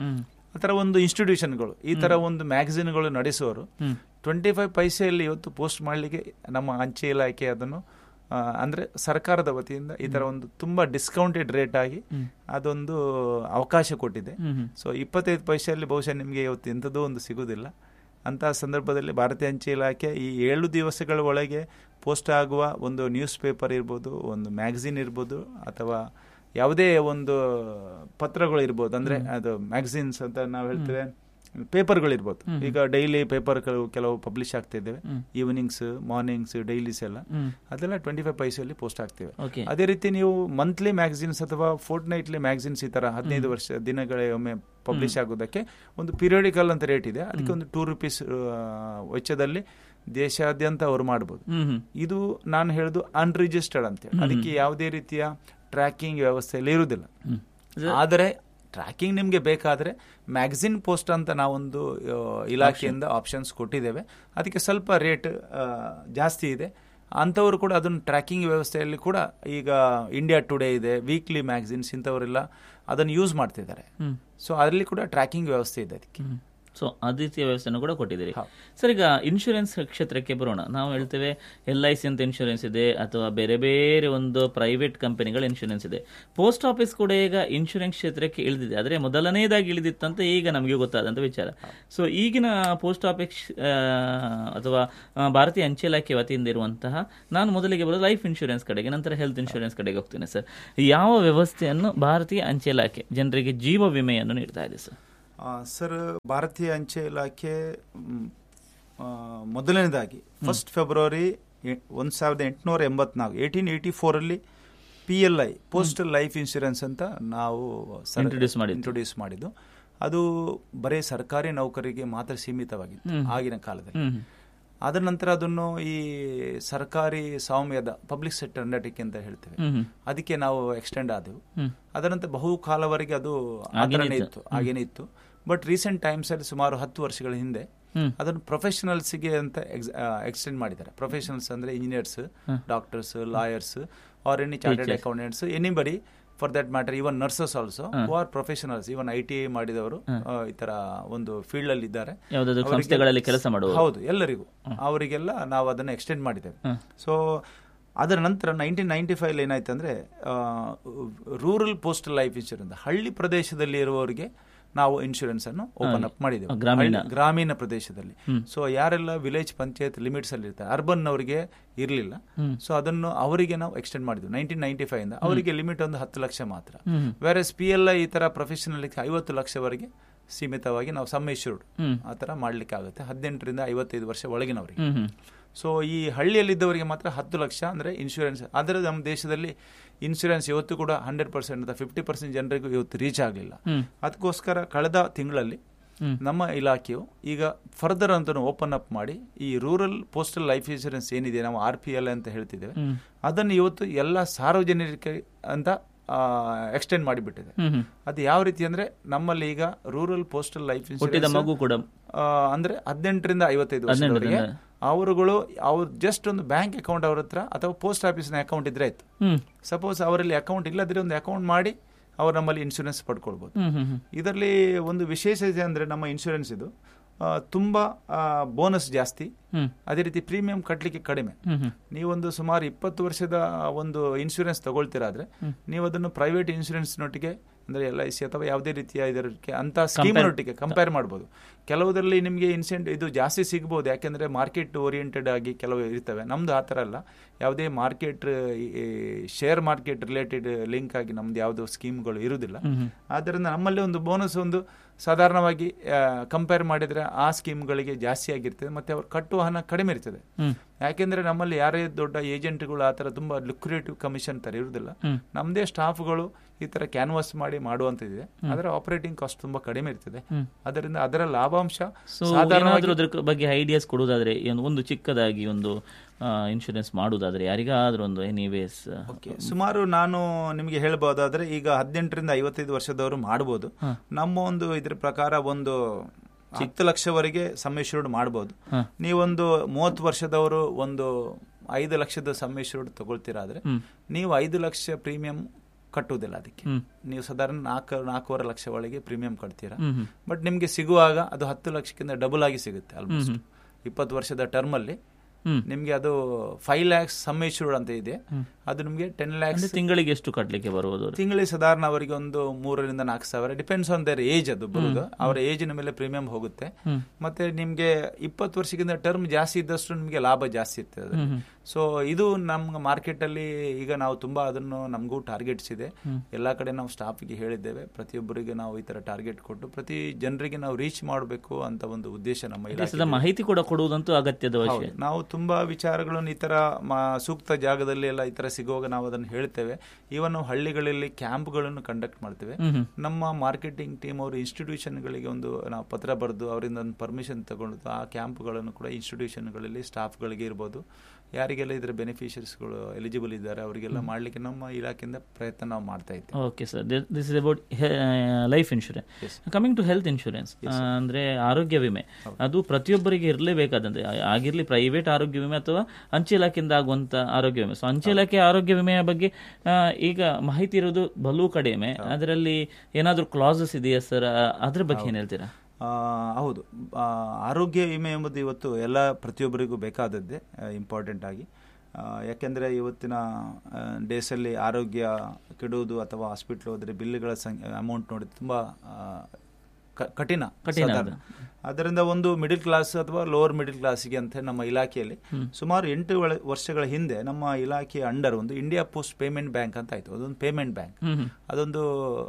ಆ ಥರ ಒಂದು ಇನ್ಸ್ಟಿಟ್ಯೂಷನ್ಗಳು ಈ ಥರ ಒಂದು ಮ್ಯಾಗಝಿನ್ಗಳು ನಡೆಸುವವರು ಟ್ವೆಂಟಿ ಫೈವ್ ಪೈಸೆಯಲ್ಲಿ ಇವತ್ತು ಪೋಸ್ಟ್ ಮಾಡಲಿಕ್ಕೆ ನಮ್ಮ ಅಂಚೆ ಇಲಾಖೆ ಅದನ್ನು ಆ, ಅಂದ್ರೆ ಸರ್ಕಾರದ ವತಿಯಿಂದ ಈ ತರ ಒಂದು ತುಂಬಾ ಡಿಸ್ಕೌಂಟೆಡ್ ರೇಟ್ ಆಗಿ ಅದೊಂದು ಅವಕಾಶ ಕೊಟ್ಟಿದೆ ಸೊ ಇಪ್ಪತ್ತೈದು ಪೈಸೆಯಲ್ಲಿ ಬಹುಶಃ ನಿಮಗೆ ಇವತ್ತು ಎಂಥದೋ ಒಂದು ಸಿಗುವುದಿಲ್ಲ ಅಂತಹ ಸಂದರ್ಭದಲ್ಲಿ ಭಾರತೀಯ ಅಂಚೆ ಇಲಾಖೆ ಈ ಏಳು ದಿವಸಗಳ ಒಳಗೆ ಪೋಸ್ಟ್ ಆಗುವ ಒಂದು ನ್ಯೂಸ್ ಪೇಪರ್ ಇರ್ಬೋದು ಒಂದು ಮ್ಯಾಗಝಿನ್ ಇರ್ಬೋದು ಅಥವಾ ಯಾವುದೇ ಒಂದು ಪತ್ರಗಳು ಇರ್ಬೋದು ಅಂದ್ರೆ ಅದು ಮ್ಯಾಗಝಿನ್ಸ್ ಅಂತ ನಾವು ಹೇಳ್ತೇವೆ ಪೇಪರ್ಗಳು ಇರ್ಬೋದು ಈಗ ಡೈಲಿ ಪೇಪರ್ಗಳು ಕೆಲವು ಪಬ್ಲಿಷ್ ಆಗ್ತಾ ಇದ್ದೇವೆ ಈವ್ನಿಂಗ್ಸ್ ಮಾರ್ನಿಂಗ್ಸ್ ಡೈಲೀಸ್ ಎಲ್ಲ ಅದೆಲ್ಲ ಟ್ವೆಂಟಿ ಫೈವ್ ಪೈಸೆಯಲ್ಲಿ ಪೋಸ್ಟ್ ಆಗ್ತೇವೆ ಓಕೆ ಅದೇ ರೀತಿ ನೀವು ಮಂತ್ಲಿ ಮ್ಯಾಗಝಿನ್ಸ್ ಅಥವಾ ಫೋರ್ಟ್ ನೈಟ್ಲಿ ಮ್ಯಾಗಝಿನ್ಸ್ ಈ ತರ ಹದಿನೈದು ವರ್ಷ ದಿನಗಳ ಒಮ್ಮೆ ಪಬ್ಲಿಷ್ ಆಗೋದಕ್ಕೆ ಒಂದು ಪೀರಿಯಡಿಕಲ್ ಅಂತ ರೇಟ್ ಇದೆ ಅದಕ್ಕೆ ಒಂದು ಟೂ ರುಪೀಸ್ ವೆಚ್ಚದಲ್ಲಿ ದೇಶಾದ್ಯಂತ ಅವರು ಮಾಡಬಹುದು ಹ್ಮ್ ಹ್ಮ್ ಇದು ನಾನು ಹೇಳುದು ಅನ್ರಿಜಿಸ್ಟರ್ಡ್ ಅಂತೇಳಿ ಅದಕ್ಕೆ ಯಾವುದೇ ರೀತಿಯ ಟ್ರ್ಯಾಕಿಂಗ್ ವ್ಯವಸ್ಥೆಯಲ್ಲಿ ಇರುವುದಿಲ್ಲ ಹ್ಮ್. ಆದರೆ ಟ್ರ್ಯಾಕಿಂಗ್ ನಿಮಗೆ ಬೇಕಾದ್ರೆ ಮ್ಯಾಗಝಿನ್ ಪೋಸ್ಟ್ ಅಂತ ನಾವೊಂದು ಆ, ಇಲಾಖೆಯಿಂದ ಆಪ್ಷನ್ಸ್ ಕೊಟ್ಟಿದ್ದೇವೆ ಅದಕ್ಕೆ ಸ್ವಲ್ಪ ರೇಟ್ ಜಾಸ್ತಿ ಇದೆ ಅಂಥವರು ಕೂಡ ಅದನ್ನು ಟ್ರ್ಯಾಕಿಂಗ್ ವ್ಯವಸ್ಥೆಯಲ್ಲಿ ಕೂಡ ಈಗ ಇಂಡಿಯಾ ಟುಡೇ ಇದೆ ವೀಕ್ಲಿ ಮ್ಯಾಗಝಿನ್ಸ್ ಇಂಥವರೆಲ್ಲ ಅದನ್ನು ಯೂಸ್ ಮಾಡ್ತಿದ್ದಾರೆ ಹ್ಮ್. ಸೊ ಅದರಲ್ಲಿ ಕೂಡ ಟ್ರ್ಯಾಕಿಂಗ್ ವ್ಯವಸ್ಥೆ ಇದೆ ಅದಕ್ಕೆ ಸೊ ಆ ರೀತಿಯ ವ್ಯವಸ್ಥೆಯನ್ನು ಕೂಡ ಕೊಟ್ಟಿದ್ದೀರಿ ಹೌದು. ಸರ್ ಈಗ ಇನ್ಶೂರೆನ್ಸ್ ಕ್ಷೇತ್ರಕ್ಕೆ ಬರೋಣ ನಾವು ಹೇಳ್ತೇವೆ ಎಲ್ ಐ ಸಿ ಅಂತ ಇನ್ಶೂರೆನ್ಸ್ ಇದೆ ಅಥವಾ ಬೇರೆ ಬೇರೆ ಒಂದು ಪ್ರೈವೇಟ್ ಕಂಪನಿಗಳ ಇನ್ಶೂರೆನ್ಸ್ ಇದೆ ಪೋಸ್ಟ್ ಆಫೀಸ್ ಕೂಡ ಈಗ ಇನ್ಶೂರೆನ್ಸ್ ಕ್ಷೇತ್ರಕ್ಕೆ ಇಳಿದಿದೆ ಆದರೆ ಮೊದಲನೇದಾಗಿ ಇಳಿದಿತ್ತಂತ ಈಗ ನಮಗೆ ಗೊತ್ತಾದಂತ ವಿಚಾರ ಸೊ ಈಗಿನ ಪೋಸ್ಟ್ ಆಫೀಸ್ ಆ, ಅಥವಾ ಆ, ಭಾರತೀಯ ಅಂಚೆ ಇಲಾಖೆ ವತಿಯಿಂದ ಇರುವಂತಹ ನಾನು ಮೊದಲಿಗೆ ಬರೋದು ಲೈಫ್ ಇನ್ಶೂರೆನ್ಸ್ ಕಡೆಗೆ ನಂತರ ಹೆಲ್ತ್ ಇನ್ಶೂರೆನ್ಸ್ ಕಡೆಗೆ ಹೋಗ್ತೇನೆ ಸರ್ ಯಾವ ವ್ಯವಸ್ಥೆಯನ್ನು ಭಾರತೀಯ ಅಂಚೆ ಇಲಾಖೆ ಜನರಿಗೆ ಜೀವ ವಿಮೆಯನ್ನು ನೀಡ್ತಾ ಇದೆ ಸರ್ ಆ, ಸರ್ ಭಾರತೀಯ ಅಂಚೆ ಇಲಾಖೆ ಮ್, ಆ, ಮೊದಲನೇದಾಗಿ ಫಸ್ಟ್ ಫೆಬ್ರವರಿ ಎ- ಒಂದ್ ಸಾವಿರದ ಎಂಟುನೂರ ಎಂಬತ್ನಾಲ್ಕು ಏಯ್ಟೀನ್ ಏಯ್ಟಿ ಫೋರಲ್ಲಿ P L I postal life insurance ಅಂತ ನಾವು Introduce ಮಾಡಿದ್ದು. ಇಂಟ್ರೊಡ್ಯೂಸ್ ಮಾಡಿದ್ದು ಅದು ಬರೀ ಸರ್ಕಾರಿ ನೌಕರಿಗೆ ಮಾತ್ರ ಸೀಮಿತವಾಗಿತ್ತು ಆಗಿನ ಕಾಲದಲ್ಲಿ ಹ್ಮ್ ಅದರ ನಂತರ ಅದನ್ನು ಈ ಸರ್ಕಾರಿ ಸ್ವಾಮ್ಯದ ಪಬ್ಲಿಕ್ ಸೆಕ್ಟರ್ ಅಂಡರ್ಟೇಕಿಂಗ್ ಅಂತ ಹೇಳ್ತೇವೆ ಹ್ಮ್ ಹ್ಮ್ ಅದಕ್ಕೆ ನಾವು ಎಕ್ಸ್ಟೆಂಡ್ ಆದೆವು ಹ್ಮ್. ಅದರಂತೆ ಬಹು ಕಾಲವರೆಗೆ ಅದು ಆತರನೇ ಇತ್ತು ಹಾಗೇನೆ ಇತ್ತು ಬಟ್ ರೀಸೆಂಟ್ ಟೈಮ್ಸ್ ಅಲ್ಲಿ ಸುಮಾರು ಹತ್ತು ವರ್ಷಗಳ ಹಿಂದೆ ಹ್ಮ್. ಅದನ್ನು ಪ್ರೊಫೆಷನಲ್ಸ್ಗೆ ಅಂತ ಎಕ್ಸ್ಟೆಂಡ್ ಮಾಡಿದ್ದಾರೆ ಪ್ರೊಫೆಷನಲ್ಸ್ ಅಂದ್ರೆ engineers doctors lawyers are any chartered accountants anybody for that matter even nurses also are professionals even I T I ಮಾಡಿದವರು ಆ, ಈ ತರ ಒಂದು ಫೀಲ್ಡ್ ಅಲ್ಲಿ ಇದ್ದಾರೆ ಯಾವುದಾದ್ರು ಅವರಿಗೆ- ಸಂಸ್ಥೆಗಳಲ್ಲಿ ಕೆಲಸ ಮಾಡುವ ಹೌದು ಎಲ್ಲರಿಗೂ ಅವರಿಗೆಲ್ಲ ನಾವು ಅದನ್ನು ಎಕ್ಸ್ಟೆಂಡ್ ಮಾಡಿದ್ದೇವೆ ಹ್ಮ್. ಸೊ ಅದರ ನಂತರ ನೈನ್ಟೀನ್ ನೈನ್ಟಿ ಫೈವ್ ಏನಾಯ್ತು ಅಂದ್ರೆ ರೂರಲ್ ಪೋಸ್ಟಲ್ ಲೈಫ್ ಇನ್ಶೂರೆನ್ಸ್ ಹಳ್ಳಿ ಪ್ರದೇಶದಲ್ಲಿ ಇರುವವರಿಗೆ ನಾವು ಇನ್ಶೂರೆನ್ಸ್ ಅನ್ನು ಓಪನ್ ಅಪ್ ಮಾಡಿದ್ದೇವೆ ಗ್ರಾಮೀಣ. ಹಳ್ಳಿ- ಗ್ರಾಮೀಣ ಪ್ರದೇಶದಲ್ಲಿ ಸೊ ಯಾರೆಲ್ಲ ವಿಲೇಜ್ ಪಂಚಾಯತ್ ಲಿಮಿಟ್ಸ್ ಅಲ್ಲಿ ಇರ್ತಾರೆ ಅರ್ಬನ್ ಅವರಿಗೆ ಇರಲಿಲ್ಲ ಸೊ ಅದನ್ನು ಅವರಿಗೆ ನಾವು ಎಕ್ಸ್ಟೆಂಡ್ ಮಾಡಿದ್ವಿ ನೈನ್ಟೀನ್ ನೈನ್ಟಿ ಫೈವ್ ಇಂದ ಅವರಿಗೆ ಲಿಮಿಟ್ ಒಂದು ಹತ್ತು ಲಕ್ಷ ಮಾತ್ರ ಹ್ಮ್. ಬೇರೆ ಪಿ ಎಲ್ ಐ ಈ ತರ ಪ್ರೊಫೆಷನಲ್ ಐವತ್ತು ಲಕ್ಷವರೆಗೆ ಸೀಮಿತವಾಗಿ ನಾವು ಸಮ್ ಇಶ್ಯೂಡ್ ಹ್ಮ್. ಆ ಥರ ಮಾಡ್ಲಿಕ್ಕೆ ಆಗುತ್ತೆ ಹದಿನೆಂಟರಿಂದ ಐವತ್ತೈದು ವರ್ಷ ಒಳಗಿನವರಿಗೆ ಹ್ಮ್ ಹ್ಮ್ ಸೊ ಈ ಹಳ್ಳಿಯಲ್ಲಿದ್ದವರಿಗೆ ಮಾತ್ರ ಹತ್ತು ಲಕ್ಷ ಅಂದ್ರೆ ಇನ್ಶೂರೆನ್ಸ್ ಆದರೆ ನಮ್ಮ ದೇಶದಲ್ಲಿ ಇನ್ಶೂರೆನ್ಸ್ ಇವತ್ತು ಕೂಡ ಹಂಡ್ರೆಡ್ ಪರ್ಸೆಂಟ್ ಅಥವಾ ಫಿಫ್ಟಿ ಪರ್ಸೆಂಟ್ ಜನರಿಗೂ ಇವತ್ತು ರೀಚ್ ಆಗಲಿಲ್ಲ ಹ್ಮ್. ಅದಕ್ಕೋಸ್ಕರ ಕಳೆದ ತಿಂಗಳಲ್ಲಿ ಹ್ಮ್. ನಮ್ಮ ಇಲಾಖೆಯು ಈಗ ಫರ್ದರ್ ಅಂತ ಓಪನ್ ಅಪ್ ಮಾಡಿ ಈ ರೂರಲ್ ಪೋಸ್ಟಲ್ ಲೈಫ್ ಇನ್ಶೂರೆನ್ಸ್ ಏನಿದೆ ನಾವು ಆರ್ ಪಿ ಎಲ್ ಅಂತ ಹೇಳ್ತಿದ್ದೇವೆ ಹ್ಮ್. ಅದನ್ನು ಇವತ್ತು ಎಲ್ಲ ಸಾರ್ವಜನಿಕ ಅಂತ ಎಕ್ಸ್ಟೆಂಡ್ ಮಾಡಿಬಿಟ್ಟಿದೆ ಹ್ಮ್ ಹ್ಮ್. ಅದು ಯಾವ ರೀತಿ ಅಂದ್ರೆ ನಮ್ಮಲ್ಲಿ ಈಗ ರೂರಲ್ ಪೋಸ್ಟಲ್ ಲೈಫ್ ಹುಟ್ಟಿದ ಇನ್ಶೂರೆನ್ಸ್ ಮಗು ಕೂಡ ಆ, ಅಂದ್ರೆ ಹದಿನೆಂಟರಿಂದ ಐವತ್ತೈದು ವರ್ಷದವರೆಗೆ ಅವರುಗಳು ಅವ್ರ ಜಸ್ಟ್ ಒಂದು ಬ್ಯಾಂಕ್ ಅಕೌಂಟ್ ಅವ್ರ ಹತ್ರ ಅಥವಾ ಪೋಸ್ಟ್ ಆಫೀಸ್ನ ಅಕೌಂಟ್ ಇದ್ರೆ ಆಯ್ತು ಹ್ಮ್ ಸಪೋಸ್ ಅವರಲ್ಲಿ ಅಕೌಂಟ್ ಇಲ್ಲದ್ರೆ ಒಂದು ಅಕೌಂಟ್ ಮಾಡಿ ಅವ್ರು ನಮ್ಮಲ್ಲಿ ಇನ್ಶೂರೆನ್ಸ್ ಪಡ್ಕೊಳ್ಬಹುದು ಹ್ಮ್ ಹ್ಮ್ ಹ್ಮ್. ಇದರಲ್ಲಿ ಒಂದು ವಿಶೇಷತೆ ಅಂದ್ರೆ ನಮ್ಮ ಇನ್ಶೂರೆನ್ಸ್ ಇದು ಆ, ತುಂಬಾ ಬೋನಸ್ ಜಾಸ್ತಿ ಹ್ಮ್ ಅದೇ ರೀತಿ ಪ್ರೀಮಿಯಂ ಕಟ್ಟಲಿಕ್ಕೆ ಕಡಿಮೆ ಹ್ಮ್ ಹ್ಮ್. ನೀವೊಂದು ಸುಮಾರು ಇಪ್ಪತ್ತು ವರ್ಷದ ಒಂದು ಇನ್ಶೂರೆನ್ಸ್ ತಗೊಳ್ತೀರಾದ್ರೆ ನೀವು ಅದನ್ನು ಪ್ರೈವೇಟ್ ಇನ್ಶೂರೆನ್ಸ್ ನೊಟ್ಟಿಗೆ ಅಂದ್ರೆ ಎಲ್ ಐ ಸಿ ಅಥವಾ ಯಾವುದೇ ರೀತಿಯ ಇದಕ್ಕೆ ಅಂತ ಸ್ಕೀಮ್ ನೊಟ್ಟಿಗೆ ಕಂಪೇರ್ ಮಾಡ್ಬೋದು ಕೆಲವುದರಲ್ಲಿ ನಿಮಗೆ ಇನ್ಸೆಂಟ್ ಇದು ಜಾಸ್ತಿ ಸಿಗ್ಬೋದು ಯಾಕೆಂದ್ರೆ ಮಾರ್ಕೆಟ್ ಓರಿಯೆಂಟೆಡ್ ಆಗಿ ಕೆಲವು ಇರ್ತವೆ ನಮ್ದು ಆ ಥರ ಅಲ್ಲ ಯಾವುದೇ market share market related link ಆಗಿ ನಮ್ದು ಯಾವುದೋ ಸ್ಕೀಮ್ಗಳು ಇರುವುದಿಲ್ಲ ಆದ್ದರಿಂದ ನಮ್ಮಲ್ಲಿ ಒಂದು ಬೋನಸ್ ಒಂದು ಸಾಧಾರಣವಾಗಿ ಕಂಪೇರ್ ಮಾಡಿದ್ರೆ ಆ ಸ್ಕೀಮ್ಗಳಿಗೆ ಜಾಸ್ತಿ ಆಗಿರ್ತದೆ ಮತ್ತೆ ಅವ್ರು ಕಟ್ಟುವ ಹಣ ಕಡಿಮೆ ಇರ್ತದೆ ಹ್ಮ್. ಯಾಕೆಂದ್ರೆ ನಮ್ಮಲ್ಲಿ ಯಾರೇ ದೊಡ್ಡ ಏಜೆಂಟ್ಗಳು ಆ ತರ ತುಂಬಾ ಲುಕ್ರೇಟಿವ್ ಕಮಿಷನ್ ತರ ಇರುವುದಿಲ್ಲ ಹ್ಮ್. ನಮ್ದೇ ಸ್ಟಾಫ್ಗಳು ಈ ತರ ಕ್ಯಾನ್ವಾಸ್ ಮಾಡಿ ಮಾಡುವಂತದಿದೆ ಅದರ ಆಪರೇಟಿಂಗ್ ಕಾಸ್ಟ್ ತುಂಬಾ ಕಡಿಮೆ ಇರ್ತದೆ ಹ್ಮ್. ಅದರಿಂದ ಅದರ ಲಾಭಾಂಶ ಸೊ ಸಾಧಾರಣವಾಗಿ ಏನಾದ್ರೂ ಅದ್ರ ಬಗ್ಗೆ ಐಡಿಯಾಸ್ ಕೊಡುವುದಾದ್ರೆ ಏನು ಒಂದು ಚಿಕ್ಕದಾಗಿ ಒಂದು ಇನ್ಶೂರೆನ್ಸ್ ಮಾಡುವುದಾದ್ರೆ ಯಾರಿಗಾದ್ರೂ ಒಂದು ಎನಿವೇಸ್ Okay. ಸುಮಾರು ನಾನು ನಿಮಗೆ ಹೇಳ್ಬೋದಾದ್ರೆ ಈಗ ಹದಿನೆಂಟರಿಂದ ಐವತ್ತೈದು ವರ್ಷದವರು ಮಾಡಬಹುದು ನಮ್ಮ ಒಂದು ಇದ್ರ ಪ್ರಕಾರ ಒಂದು ಹತ್ತು ಲಕ್ಷವರೆಗೆ ಸಮ್ಮಿಶ್ರಡ್ ಮಾಡಬಹುದು ಹ. ನೀವೊಂದು ಮೂವತ್ತು ವರ್ಷದವರು ಒಂದು ಐದು ಲಕ್ಷದ ಸಮ್ಮಿಶ್ರಡ್ ತಗೊಳ್ತೀರಾದ್ರೆ ಹ್ಮ್. ನೀವು ಐದು ಲಕ್ಷ ಪ್ರೀಮಿಯಂ ಕಟ್ಟುವುದಿಲ್ಲ ಅದಕ್ಕೆ ಹ್ಮ್. ನೀವು ಸಾಧಾರಣ ನಾಲ್ಕು ನಾಲ್ಕೂವರೆ ಲಕ್ಷ ಒಳಗೆ ಪ್ರೀಮಿಯಂ ಕಟ್ತೀರಾ ಹ್ಮ್ ಹ್ಮ್ ಬಟ್ ನಿಮಗೆ ಸಿಗುವಾಗ ಅದು ಹತ್ತು ಲಕ್ಷಕ್ಕಿಂತ ಡಬಲ್ ಆಗಿ ಸಿಗುತ್ತೆ ಆಲ್ಮೋಸ್ಟ್ ಇಪ್ಪತ್ತು ವರ್ಷದ ಟರ್ಮ್ ಅಲ್ಲಿ ಹ್ಮ್ ನಿಮಗೆ ಅದು ಫೈವ್ ಲ್ಯಾಕ್ಸ್ ಸಮ್ ಇಶ್ಯೂಡ್ ಅಂತ ಇದೆ ಅದು ನಿಮಗೆ ಟೆನ್ ಲ್ಯಾಕ್ಸ್ ಅಂದ್ರೆ ತಿಂಗಳಿಗೆ ಎಷ್ಟು ಕಟ್ಲಿಕ್ಕೆ ಬರುವುದು ಅವ್ರು? ತಿಂಗಳಿಗೆ ಸಾಧಾರಣ ಅವರಿಗೆ ಒಂದು ಮೂರರಿಂದ ನಾಲ್ಕು ಸಾವಿರ ಡಿಪೆಂಡ್ಸ್ ಆನ್ ದೇರ್ ಏಜ್ ಅದು ಬರುದು ಅವರ ಏಜಿನ ಮೇಲೆ ಪ್ರೀಮಿಯಂ ಹೋಗುತ್ತೆ ಹ್ಮ್. ಮತ್ತೆ ನಿಮ್ಗೆ ಇಪ್ಪತ್ತು ವರ್ಷಕ್ಕಿಂತ ಟರ್ಮ್ ಜಾಸ್ತಿ ಇದ್ದಷ್ಟು ನಿಮಗೆ ಲಾಭ ಜಾಸ್ತಿ ಇರ್ತದೆ ಅದರಲ್ಲಿ. ಸೊ ಇದು ನಮ್ಮ ಮಾರ್ಕೆಟ್ ಅಲ್ಲಿ ಈಗ ನಾವು ತುಂಬಾ ಅದನ್ನು ನಮಗೂ ಟಾರ್ಗೆಟ್ಸ್ ಇದೆ ಎಲ್ಲಾ ಕಡೆ ನಾವು ಸ್ಟಾಫ್ಗೆ ಹೇಳಿದ್ದೇವೆ ಪ್ರತಿಯೊಬ್ಬರಿಗೆ ನಾವು ಈ ತರ ಟಾರ್ಗೆಟ್ ಕೊಟ್ಟು ಪ್ರತಿ ಜನರಿಗೆ ನಾವು ರೀಚ್ ಮಾಡಬೇಕು ಅಂತ ಒಂದು ಉದ್ದೇಶ ನಮ್ಮ ಇಲಾಖೆ ದೇಶದ ಮಾಹಿತಿ ಕೂಡ ಕೊಡುವುದಂತೂ ಅಗತ್ಯದ ಅವಶ್ಯ ನಾವು ತುಂಬಾ ವಿಚಾರಗಳನ್ನು ಈ ತರ ಮ- ಸೂಕ್ತ ಜಾಗದಲ್ಲಿ ಎಲ್ಲ ಈ ತರ ಸಿಗುವಾಗ ನಾವು ಅದನ್ನು ಹೇಳ್ತೇವೆ ಈವನ್ ನಾವು ಹಳ್ಳಿಗಳಲ್ಲಿ ಕ್ಯಾಂಪ್ಗಳನ್ನು ಕಂಡಕ್ಟ್ ಮಾಡ್ತೇವೆ ಹ್ಮ್ ಹ್ಮ್ ನಮ್ಮ ಮಾರ್ಕೆಟಿಂಗ್ ಟೀಮ್ ಅವರು ಇನ್ಸ್ಟಿಟ್ಯೂಷನ್ಗಳಿಗೆ ಒಂದು ನಾವು ಪತ್ರ ಬರೆದು ಅವರಿಂದ ಒಂದು ಪರ್ಮಿಷನ್ ತಗೊಂಡು ಆ ಕ್ಯಾಂಪ್ಗಳನ್ನು ಕೂಡ ಇನ್ಸ್ಟಿಟ್ಯೂಷನ್ಗಳಲ್ಲಿ ಸ್ಟಾಫ್ಗಳಿಗೆ ಇರ್ಬೋದು ಯಾರಿಗೆಲ್ಲ ಇದರ ಬೆನಿಫಿಷರೀಸ್ಗಳು ಎಲಿಜಿಬಲ್ ಇದ್ದಾರೆ ಅವರಿಗೆಲ್ಲ ಮಾಡಲಿಕ್ಕೆ ನಮ್ಮ ಇಲಾಖೆಯಿಂದ ಪ್ರಯತ್ನ ನಾವು ಮಾಡ್ತಾ ಇದ್ದೇವೆ okay sir this is about life insurance coming to health insurance ಅಂದ್ರೆ ಆರೋಗ್ಯ ವಿಮೆ ಅದು ಪ್ರತಿಯೊಬ್ಬರಿಗೆ ಇರಲೇಬೇಕಾದಂತೆ ಆಗಿರ್ಲಿ ಪ್ರೈವೇಟ್ ಆರೋಗ್ಯ ವಿಮೆ ಅಥವಾ ಅಂಚೆ ಇಲಾಖೆಯಿಂದ ಆಗುವಂತ ಆರೋಗ್ಯ ವಿಮೆ ಸೊ ಅಂಚೆ ಇಲಾಖೆ ಆರೋಗ್ಯ ವಿಮೆಯ ಬಗ್ಗೆ ಆ, ಈಗ ಮಾಹಿತಿ ಇರೋದು ಬಲು ಕಡಿಮೆ ಅದರಲ್ಲಿ ಏನಾದರೂ ಕ್ಲಾಸಸ್ ಇದೆಯಾ ಸರ್ ಅದ್ರ ಬಗ್ಗೆ ಏನ್ ಹೇಳ್ತೀರಾ ಆ, ಹೌದು ಆ, ಆರೋಗ್ಯ ವಿಮೆ ಎಂಬುದು ಇವತ್ತು ಎಲ್ಲ ಪ್ರತಿಯೊಬ್ಬರಿಗೂ ಬೇಕಾದದ್ದೇ ಇಂಪಾರ್ಟೆಂಟ್ ಆಗಿ ಆ, ಯಾಕೆಂದ್ರೆ ಇವತ್ತಿನ ಡೇಸಲ್ಲಿ ಆರೋಗ್ಯ ಕೆಡುವುದು ಅಥವಾ ಹಾಸ್ಪಿಟ್ಲ್ ಹೋದ್ರೆ ಬಿಲ್ಗಳ ಸಂಖ್ಯೆ ಅಮೌಂಟ್ ನೋಡಿ ತುಂಬಾ ಆ, ಕ- ಕಠಿಣ ಕಠಿಣ ಸಾಧಾರಣ. ಅದರಿಂದ ಒಂದು ಮಿಡಿಲ್ ಕ್ಲಾಸ್ ಅಥವಾ ಲೋವರ್ ಮಿಡಿಲ್ ಕ್ಲಾಸ್ಗೆ ಅಂತ ನಮ್ಮ ಇಲಾಖೆಯಲ್ಲಿ ಸುಮಾರು ಎಂಟು ಒಳ- ವರ್ಷಗಳ ಹಿಂದೆ ನಮ್ಮ ಇಲಾಖೆಯ ಅಂಡರ್ ಒಂದು ಇಂಡಿಯಾ ಪೋಸ್ಟ್ ಪೇಮೆಂಟ್ ಬ್ಯಾಂಕ್ ಅಂತ ಆಯ್ತು ಅದೊಂದು ಪೇಮೆಂಟ್ ಬ್ಯಾಂಕ್ ಹ್ಮ್ ಹ್ಮ್ ಅದೊಂದು